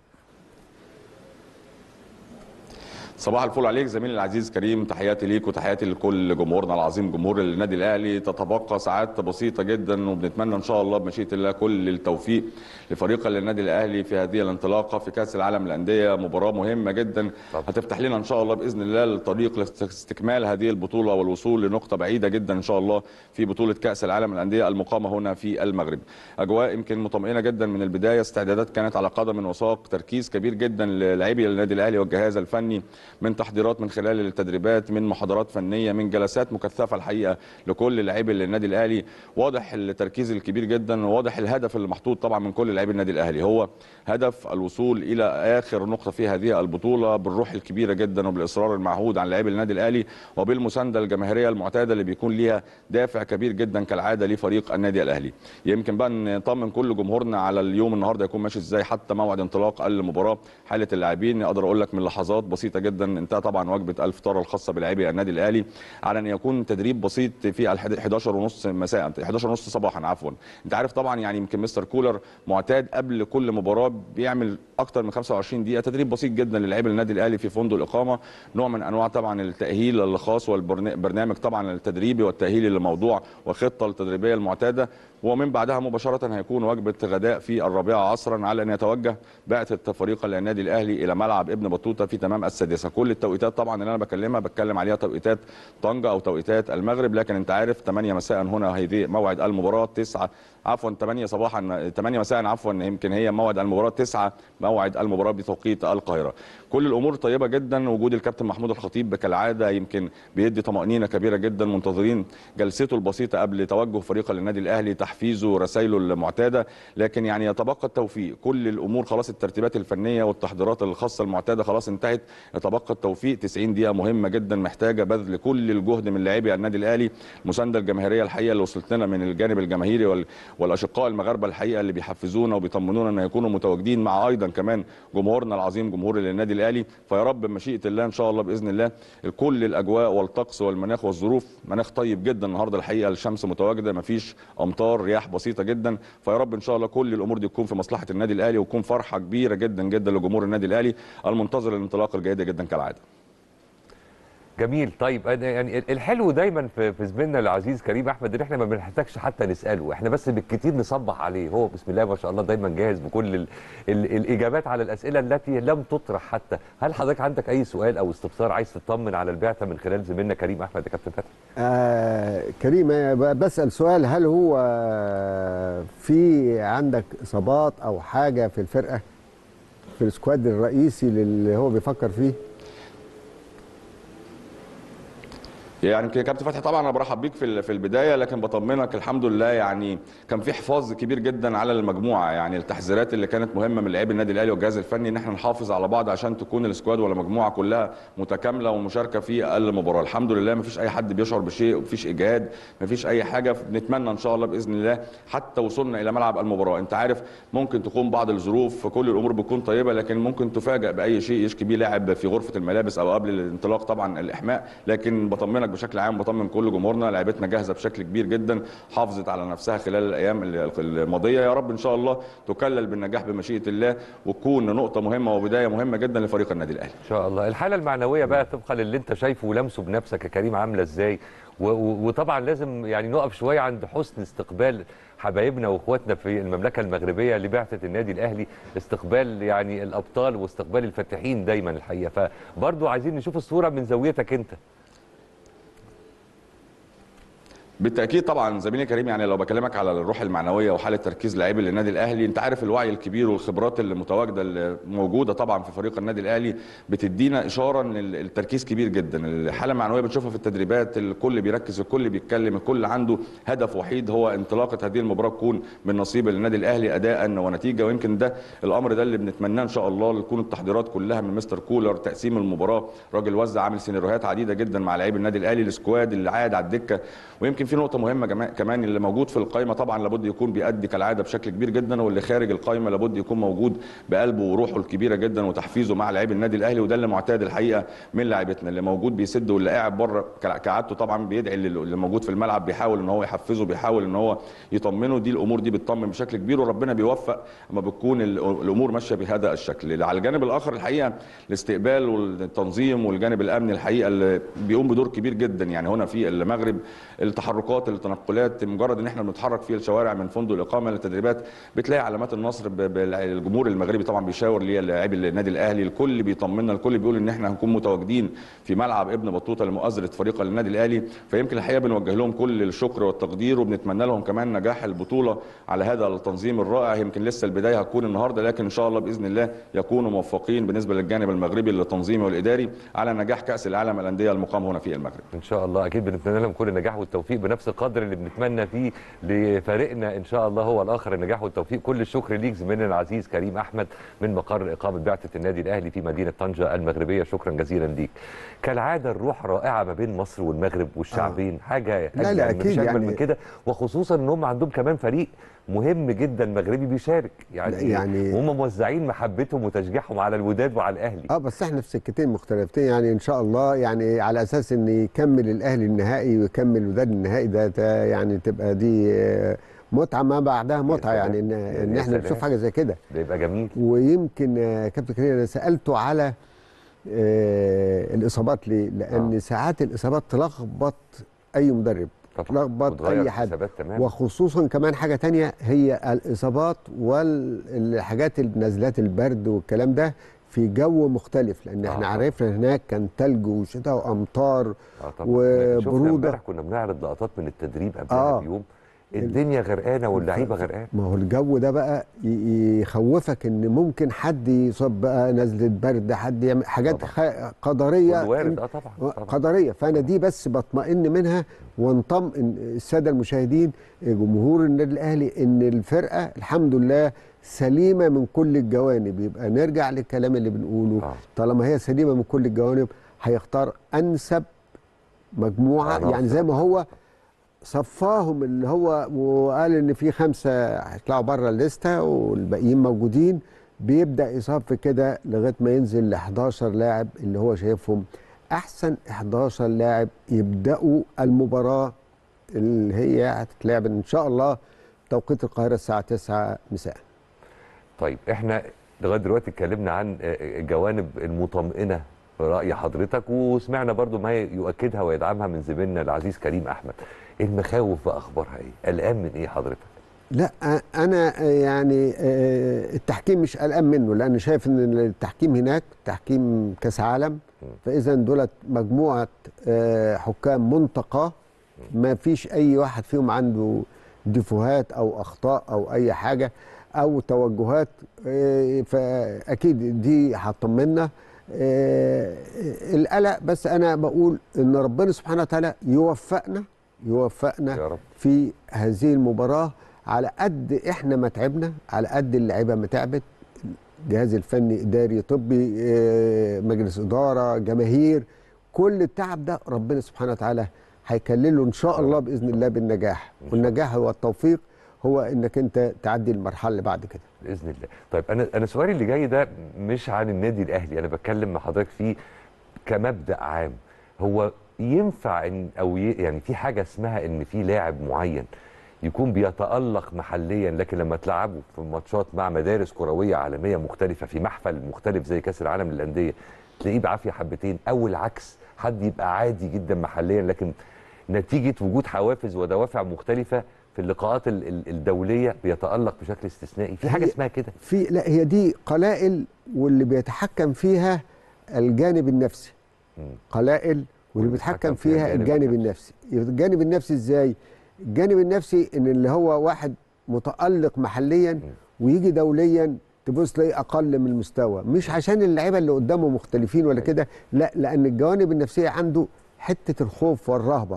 صباح الفل عليك زميلي العزيز كريم تحياتي ليك وتحياتي لكل جمهورنا العظيم جمهور النادي الاهلي تتبقى ساعات بسيطه جدا وبنتمنى ان شاء الله بمشيئه الله كل التوفيق لفريق النادي الاهلي في هذه الانطلاقه في كاس العالم للانديه مباراه مهمه جدا طبعا. هتفتح لنا ان شاء الله باذن الله الطريق لاستكمال هذه البطوله والوصول لنقطه بعيده جدا ان شاء الله في بطوله كاس العالم للانديه المقامه هنا في المغرب اجواء يمكن مطمئنه جدا من البدايه استعدادات كانت على قدم وساق تركيز كبير جدا للاعبي النادي الاهلي والجهاز الفني من تحضيرات من خلال التدريبات من محاضرات فنيه من جلسات مكثفه الحقيقه لكل لاعبي النادي الاهلي واضح التركيز الكبير جدا وواضح الهدف اللي محطوط طبعا من كل لاعبي النادي الاهلي هو هدف الوصول الى اخر نقطه في هذه البطوله بالروح الكبيره جدا وبالاصرار المعهود عن لاعبي النادي الاهلي وبالمسانده الجماهيريه المعتاده اللي بيكون ليها دافع كبير جدا كالعاده لفريق النادي الاهلي يمكن بقى نطمن كل جمهورنا على اليوم النهارده يكون ماشي ازاي حتى موعد انطلاق المباراه حاله اللاعبين اقدر اقول لك من لحظات بسيطه جدا انتهى طبعا وجبه الفطار الخاصه بلاعبي النادي الاهلي على ان يكون تدريب بسيط في 11 ونص مساء 11 ونص صباحا عفوا انت عارف طبعا يعني يمكن مستر كولر معتاد قبل كل مباراه بيعمل اكتر من 25 دقيقه تدريب بسيط جدا للاعبي النادي الاهلي في فندق الاقامه نوع من انواع طبعا التاهيل الخاص والبرنامج طبعا التدريبي والتاهيلي للموضوع والخطه التدريبيه المعتاده ومن بعدها مباشره هيكون وجبه غداء في الرابعه عصرا على ان يتوجه بعثه فريق النادي الاهلي الى ملعب ابن بطوطه في تمام السادسه كل التوقيتات طبعا اللي انا بكلمها بتكلم عليها توقيتات طنجه او توقيتات المغرب لكن انت عارف 8 مساء هنا هذه موعد المباراه 9 عفوا 8 صباحا 8 مساء عفوا يمكن هي موعد المباراه 9 موعد المباراه بتوقيت القاهره كل الامور طيبه جدا وجود الكابتن محمود الخطيب كالعاده يمكن بيدي طمانينه كبيره جدا منتظرين جلسته البسيطه قبل توجه فريق النادي الاهلي تحفيزه رسائله المعتاده لكن يعني يتبقى التوفيق كل الامور خلاص الترتيبات الفنيه والتحضيرات الخاصه المعتاده خلاص انتهت يتبقى التوفيق 90 دقيقه مهمه جدا محتاجه بذل كل الجهد من لاعبي النادي الاهلي المسانده الجماهيريه الحقيقه اللي وصلت لنا من الجانب الجماهيري وال... والاشقاء المغاربه الحقيقه اللي بيحفزونا وبيطمنونا ان يكونوا متواجدين مع ايضا كمان جمهورنا العظيم جمهور النادي الاهلي فيا رب بمشيئه الله ان شاء الله باذن الله كل الاجواء والطقس والمناخ والظروف مناخ طيب جدا النهارده الحقيقه الشمس متواجده مفيش امطار رياح بسيطه جدا فيا رب ان شاء الله كل الامور دي تكون في مصلحه النادي الاهلي وتكون فرحه كبيره جدا جدا لجمهور النادي الاهلي المنتظر الانطلاقه الجيده جدا كالعاده جميل طيب أنا يعني الحلو دايما في في زميلنا العزيز كريم احمد ان احنا ما بنحتاجش حتى نساله احنا بس بالكتير نصبح عليه هو بسم الله ما شاء الله دايما جاهز بكل ال ال الاجابات على الاسئله التي لم تطرح حتى هل حضرتك عندك اي سؤال او استفسار عايز تطمن على البعثه من خلال زميلنا كريم احمد يا كابتن فتحي آه كريم آه، بسأل سؤال هل هو في عندك إصابات أو حاجة في الفرقة في السكواد الرئيسي اللي هو بيفكر فيه يعني يمكن يا كابتن فتحي طبعا انا برحب بيك في ال- في البدايه لكن بطمنك الحمد لله يعني كان في حفاظ كبير جدا على المجموعه يعني التحذيرات اللي كانت مهمه من لاعبي النادي الاهلي والجهاز الفني ان احنا نحافظ على بعض عشان تكون السكواد ولا المجموعه كلها متكامله ومشاركه في المباراه الحمد لله ما فيش اي حد بيشعر بشيء ومفيش اجهاد ما فيش اي حاجه بنتمنى ان شاء الله باذن الله حتى وصلنا الى ملعب المباراه انت عارف ممكن تكون بعض الظروف كل الامور بتكون طيبه لكن ممكن تفاجئ باي شيء يشكي بيه لاعب في غرفه الملابس او قبل الانطلاق طبعا الاحماء لكن بطمنك بشكل عام بطمن كل جمهورنا لعيبتنا جاهزه بشكل كبير جدا حافظت على نفسها خلال الايام الماضيه يا رب ان شاء الله تكلل بالنجاح بمشيئه الله وتكون نقطه مهمه وبدايه مهمه جدا لفريق النادي الاهلي ان شاء الله الحاله المعنويه بقى طبقا للي انت شايفه ولمسه بنفسك يا كريم عامله ازاي و- و- وطبعا لازم يعني نقف شويه عند حسن استقبال حبايبنا واخواتنا في المملكه المغربيه لبعثه النادي الاهلي استقبال يعني الابطال واستقبال الفاتحين دايما الحقيقه فبرضه عايزين نشوف الصوره من زاويتك انت بالتاكيد طبعا زميلي كريم يعني لو بكلمك على الروح المعنويه وحاله تركيز لاعبي النادي الاهلي انت عارف الوعي الكبير والخبرات اللي متواجده اللي موجوده طبعا في فريق النادي الاهلي بتدينا اشاره ان ال- التركيز كبير جدا الحاله المعنويه بنشوفها في التدريبات الكل بيركز الكل بيتكلم الكل عنده هدف وحيد هو انطلاقه هذه المباراه تكون من نصيب النادي الاهلي اداء ونتيجه ويمكن ده الامر ده اللي بنتمناه ان شاء الله تكون التحضيرات كلها من مستر كولر تقسيم المباراه راجل وزع عامل سيناريوهات عديده جدا مع لاعبي النادي الاهلي السكواد اللي قاعد على الدكه ويمكن في نقطه مهمه جما- كمان اللي موجود في القائمه طبعا لابد يكون بيأدي كالعاده بشكل كبير جدا واللي خارج القائمه لابد يكون موجود بقلبه وروحه الكبيره جدا وتحفيزه مع لاعبي النادي الاهلي وده اللي معتاد الحقيقه من لاعبتنا اللي موجود بيسد واللي قاعد بره كع- كعادته طبعا بيدعي لل- اللي موجود في الملعب بيحاول ان هو يحفزه بيحاول ان هو يطمنه دي الامور دي بتطمن بشكل كبير وربنا بيوفق اما بتكون ال- الامور ماشيه بهذا الشكل على الجانب الاخر الحقيقه الاستقبال والتنظيم والجانب الامني الحقيقه اللي بيقوم بدور كبير جدا يعني هنا في المغرب التحركات التنقلات مجرد ان احنا بنتحرك في الشوارع من فندق الاقامه للتدريبات بتلاقي علامات النصر ب- بالجمهور المغربي طبعا بيشاور ليه لاعبي النادي الاهلي الكل بيطمنا الكل بيقول ان احنا هنكون متواجدين في ملعب ابن بطوطه لمؤازره فريق النادي الاهلي فيمكن الحقيقه بنوجه لهم كل الشكر والتقدير وبنتمنى لهم كمان نجاح البطوله على هذا التنظيم الرائع يمكن لسه البدايه هتكون النهارده لكن ان شاء الله باذن الله يكونوا موفقين بالنسبه للجانب المغربي التنظيمي والاداري على نجاح كاس العالم الانديه المقام هنا في المغرب ان شاء الله اكيد بنتمنى لهم كل النجاح والتوفيق بنفس القدر اللي بنتمنى فيه لفريقنا ان شاء الله هو الاخر النجاح والتوفيق كل الشكر ليك زميلنا العزيز كريم احمد من مقر اقامه بعثه النادي الاهلي في مدينه طنجه المغربيه شكرا جزيلا ليك كالعاده الروح رائعه ما بين مصر والمغرب والشعبين حاجه لا، أجمل، لا، مفيش أكيد اجمل يعني- من كده وخصوصا ان هم عندهم كمان فريق مهم جدا مغربي بيشارك يعني يعني- هم موزعين محبتهم وتشجيعهم على الوداد وعلى الاهلي اه بس احنا في سكتين مختلفتين يعني ان شاء الله يعني على اساس ان يكمل الاهلي النهائي ويكمل وداد النهائي ده, ده يعني تبقى دي آه، متعه ما بعدها متعه سلام. يعني ان, يا إن احنا سلام. نشوف حاجه زي كده ده يبقى جميل ويمكن آه، كابتن كريم انا سالته على آه، الاصابات ليه؟ لان آه. ساعات الاصابات تلخبط اي مدرب طبعا تلخبط وتغير اي حد الحسابات تماما وخصوصا كمان حاجه تانية هي الاصابات والحاجات نزلات البرد والكلام ده في جو مختلف لان آه احنا طبعا. عرفنا هناك كان تلج وشتاء وامطار اه طبعا وبرودة. شفنا امبارح كنا بنعرض لقطات من التدريب قبلها آه. بيوم الدنيا غرقانه واللعيبه غرقانه ما هو الجو ده بقى ي- يخوفك ان ممكن حد يصاب بقى نزله برد حد يعمل حاجات طبعا. خ- قدريه كله وارد إن- اه طبعا طبعا قدريه فانا دي بس بطمئن منها ونطمئن الساده المشاهدين جمهور النادي الاهلي ان الفرقه الحمد لله سليمه من كل الجوانب يبقى نرجع للكلام اللي بنقوله آه. طالما هي سليمه من كل الجوانب هيختار انسب مجموعه عناصر. يعني زي ما هو صفاهم اللي هو وقال ان في خمسه هيطلعوا بره الليسته والباقيين موجودين بيبدا يصاب في كده لغايه ما ينزل ل 11 لاعب اللي هو شايفهم احسن 11 لاعب يبداوا المباراه اللي هي هتتلعب ان شاء الله توقيت القاهره الساعه 9 مساء طيب احنا لغايه دلوقتي اتكلمنا عن آه، الجوانب المطمئنه في راي حضرتك وسمعنا برضو ما يؤكدها ويدعمها من زميلنا العزيز كريم احمد المخاوف بقى اخبارها ايه قلقان من ايه حضرتك لا انا يعني آه، التحكيم مش قلقان منه لان شايف ان التحكيم هناك تحكيم كاس عالم فاذا دولت مجموعه آه، حكام منتقاه ما فيش اي واحد فيهم عنده ديفوهات او اخطاء او اي حاجه او توجهات آه، فاكيد دي هتطمنا آه، القلق بس انا بقول ان ربنا سبحانه وتعالى يوفقنا يوفقنا يا رب في هذه المباراة على قد احنا ما تعبنا على قد اللعيبة ما تعبت الجهاز الفني إداري طبي آه، مجلس إدارة جماهير كل التعب ده ربنا سبحانه وتعالى هيكلله إن شاء الله بإذن الله بالنجاح إن شاء الله. والنجاح هو التوفيق هو إنك أنت تعدي المرحلة اللي بعد كده باذن الله طيب انا انا سؤالي اللي جاي ده مش عن النادي الاهلي انا بتكلم مع حضرتك فيه كمبدا عام هو ينفع ان او ي... يعني في حاجه اسمها ان في لاعب معين يكون بيتالق محليا لكن لما تلعبه في ماتشات مع مدارس كرويه عالميه مختلفه في محفل مختلف زي كاس العالم للانديه تلاقيه بعافيه حبتين او العكس حد يبقى عادي جدا محليا لكن نتيجه وجود حوافز ودوافع مختلفه في اللقاءات ال- ال- الدوليه بيتالق بشكل استثنائي في حاجه هي- اسمها كده في لا هي دي قلائل واللي بيتحكم فيها الجانب النفسي مم. قلائل واللي بيتحكم فيها الجانب النفسي الجانب النفسي ازاي الجانب النفسي ان اللي هو واحد متالق محليا ويجي دوليا تبص تلاقيه اقل من المستوى مش عشان اللعيبه اللي قدامه مختلفين ولا كده لا لان الجوانب النفسيه عنده حته الخوف والرهبه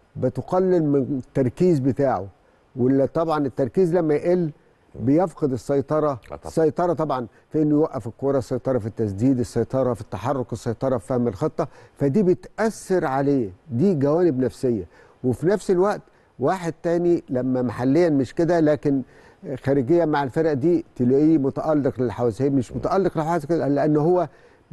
بتقلل من التركيز بتاعه ولا طبعا التركيز لما يقل بيفقد السيطرة السيطرة طبعا في انه يوقف الكرة السيطرة في التسديد السيطرة في التحرك السيطرة في فهم الخطة فدي بتأثر عليه دي جوانب نفسية وفي نفس الوقت واحد تاني لما محليا مش كده لكن خارجيا مع الفرقة دي تلاقيه متألق للحواس هي مش متألق للحواس كده لأن هو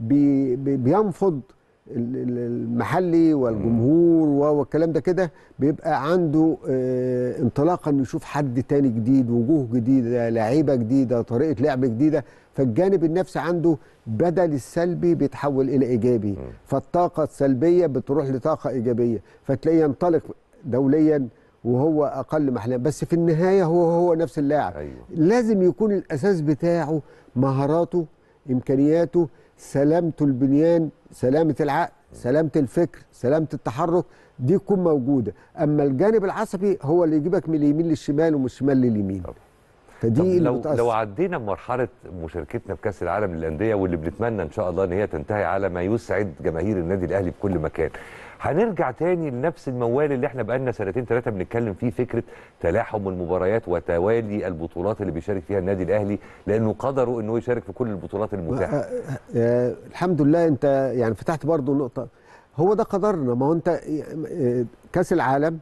بي بي بينفض ال- ال- المحلي والجمهور والكلام ده كده بيبقى عنده آه، انطلاقه انه يشوف حد تاني جديد وجوه جديده لعيبه جديده طريقه لعب جديده فالجانب النفسي عنده بدل السلبي بيتحول الى ايجابي فالطاقه السلبيه بتروح لطاقه ايجابيه فتلاقيه ينطلق دوليا وهو اقل محليا بس في النهايه هو هو نفس اللاعب أيوة. لازم يكون الاساس بتاعه مهاراته امكانياته سلامته البنيان سلامه العقل سلامه الفكر سلامه التحرك دي تكون موجوده اما الجانب العصبي هو اللي يجيبك من اليمين للشمال ومن الشمال لليمين طب فدي اللي لو بتأثر. لو عدينا مرحله مشاركتنا في كاس العالم للانديه واللي بنتمنى ان شاء الله ان هي تنتهي على ما يسعد جماهير النادي الاهلي في كل مكان هنرجع تاني لنفس الموال اللي احنا بقالنا سنتين ثلاثه بنتكلم فيه فكره تلاحم المباريات وتوالي البطولات اللي بيشارك فيها النادي الاهلي لانه قدره انه يشارك في كل البطولات المتاحه آه، آه، الحمد لله انت يعني فتحت برضو نقطه هو ده قدرنا ما هو انت آه، كاس العالم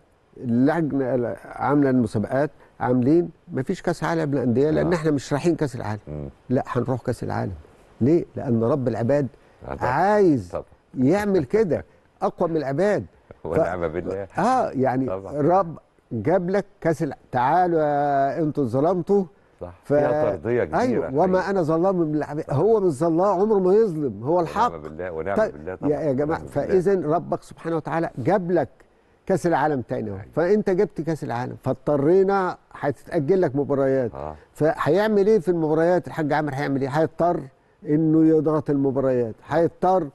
اللجنه عامله المسابقات عاملين ما فيش كاس عالم للانديه لان آه. احنا مش رايحين كاس العالم مم. لا هنروح كاس العالم ليه لان رب العباد آه، طبعاً. عايز طبعا يعمل كده اقوى من العباد ونعم بالله اه يعني طبعاً. رب جاب لك كاس الع... تعالوا يا انتوا ظلمتوا صح ف... فيها ترضيه كبيره ايوه وما انا ظلام من العباد هو مش ظلام عمره ما يظلم هو الحق ونعم بالله ونعم طيب بالله طبعا يا, يا جماعه ونعم بالله. فاذا ربك سبحانه وتعالى جاب لك كاس العالم تاني اهو فانت جبت كاس العالم فاضطرينا هتتاجل لك مباريات اه فهيعمل ايه في المباريات الحاج عامر هيعمل ايه هيضطر انه يضغط المباريات هيضطر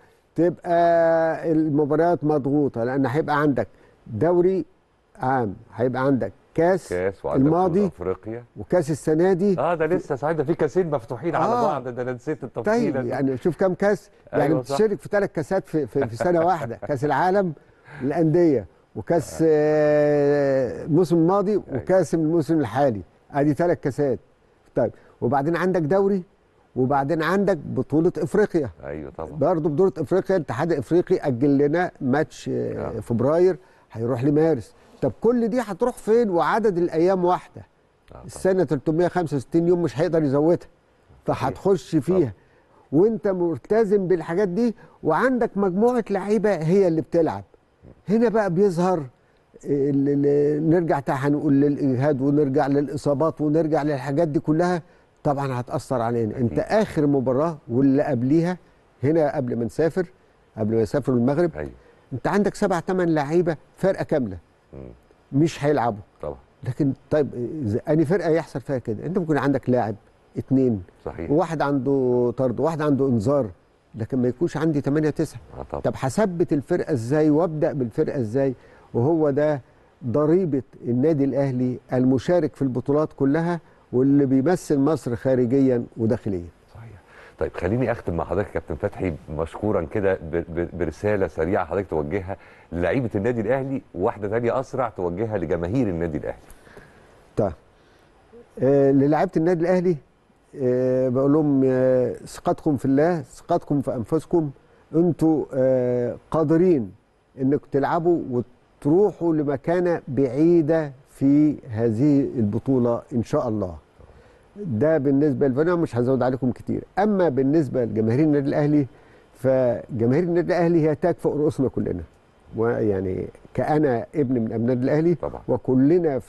تبقى المباريات مضغوطه لان هيبقى عندك دوري عام هيبقى عندك كاس, كاس وعندك الماضي بطولة افريقيا وكاس السنه دي اه ده لسه صحيح ده في كاسين مفتوحين على آه. بعض ده انا نسيت التفصيله طيب دي. يعني شوف كام كاس يعني أيوة صح. بتشارك في ثلاث كاسات في, في, في سنه واحده كاس العالم للانديه وكاس آه، الموسم الماضي وكاس الموسم الحالي ادي ثلاث كاسات طيب وبعدين عندك دوري وبعدين عندك بطوله افريقيا ايوه طبعا برضه بطوله افريقيا الاتحاد الافريقي اجل لنا ماتش آه، آه. فبراير هيروح لمارس طب كل دي هتروح فين وعدد الايام واحده آه طبعاً. السنه 365 يوم مش هيقدر يزودها فهتخش فيها وانت ملتزم بالحاجات دي وعندك مجموعه لعيبه هي اللي بتلعب هنا بقى بيظهر ال- ال- نرجع تاني هنقول للاجهاد ونرجع للاصابات ونرجع للحاجات دي كلها طبعا هتاثر علينا انت اخر مباراه واللي قبليها هنا قبل ما نسافر قبل ما نسافر المغرب ايوه انت عندك سبع ثمان لعيبه فرقه كامله مم. مش هيلعبوا طبعا لكن طيب إذا اني فرقه يحصل فيها كده انت ممكن عندك لاعب اتنين صحيح وواحد عنده طرد وواحد عنده انذار لكن ما يكونش عندي 8 9 اه طبعا طب هثبت الفرقه ازاي وابدا بالفرقه ازاي وهو ده ضريبه النادي الاهلي المشارك في البطولات كلها واللي بيمثل مصر خارجيا وداخليا صحيح طيب خليني اختم مع حضرتك يا كابتن فتحي مشكورا كده ب- ب- برساله سريعه حضرتك توجهها للعيبه النادي الاهلي وواحده ثانيه اسرع توجهها لجماهير النادي الاهلي طيب آه للاعيبه النادي الاهلي آه بقول لهم آه ثقتكم في الله ثقتكم في انفسكم انتوا آه قادرين انكم تلعبوا وتروحوا لمكانه بعيده في هذه البطوله ان شاء الله ده بالنسبه لفنا مش هزود عليكم كتير اما بالنسبه لجماهير النادي الاهلي فجماهير النادي الاهلي هي تاج فوق رؤوسنا كلنا ويعني كأنا ابن من أبناء النادي الأهلي طبعا. وكلنا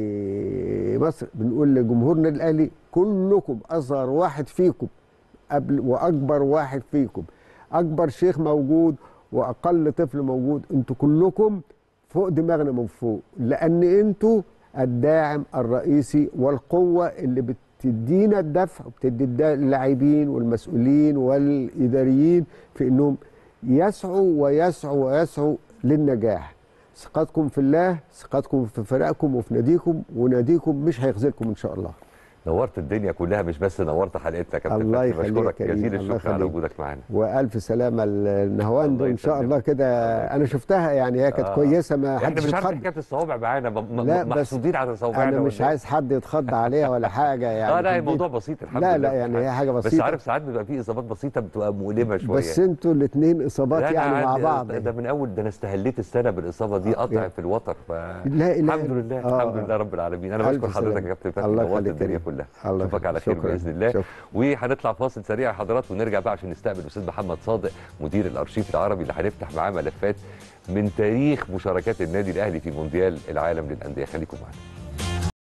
في مصر بنقول لجمهور النادي الأهلي كلكم أصغر واحد فيكم قبل وأكبر واحد فيكم أكبر شيخ موجود وأقل طفل موجود أنتوا كلكم فوق دماغنا من فوق لأن أنتوا الداعم الرئيسي والقوة اللي بتدينا الدفع وبتدي الدا- اللاعبين والمسؤولين والإداريين في أنهم يسعوا ويسعوا ويسعوا للنجاح ثقتكم في الله ثقتكم في فرقكم وفي ناديكم وناديكم مش هيخذلكم ان شاء الله نورت الدنيا كلها مش بس نورت حلقتنا يا كابتن الله فتحي. يخليك بشكرك يا كريم، جزيل الله الشكر على يخليك. وجودك معانا والف سلامه النهوان الله ان شاء يسلمك. الله كده انا شفتها يعني هي كانت آه. كويسه ما احنا حدش مش عارف يتخض حكايه الصوابع معانا م- م- لا، بس محسودين على صوابعنا انا مش ولا إيه؟ عايز حد يتخض عليها ولا حاجه يعني اه لا في البيت. الموضوع بسيط الحمد لا لله لا يعني هي حاجه بس بسيطه عارف ساعات بيبقى في اصابات بسيطه بتبقى مؤلمه شويه بس انتوا الاثنين اصابات لا، أنا يعني مع عندي- بعض ده من اول ده انا استهليت السنه بالاصابه دي قطع يعني. في الوتر ف لا إله الحمد إلا- لله آه، الحمد آه. لله رب العالمين انا ألف بشكر حضرتك سلامة. يا كابتن فتحي الله نورت يخليك الدنيا كريم. كلها الله اشوفك على يخليك. خير شكراً. باذن الله شكراً. وهنطلع فاصل سريع يا حضرات ونرجع بقى عشان نستقبل الاستاذ محمد صادق مدير الارشيف العربي اللي هنفتح معاه ملفات من تاريخ مشاركات النادي الاهلي في مونديال العالم للانديه خليكم معانا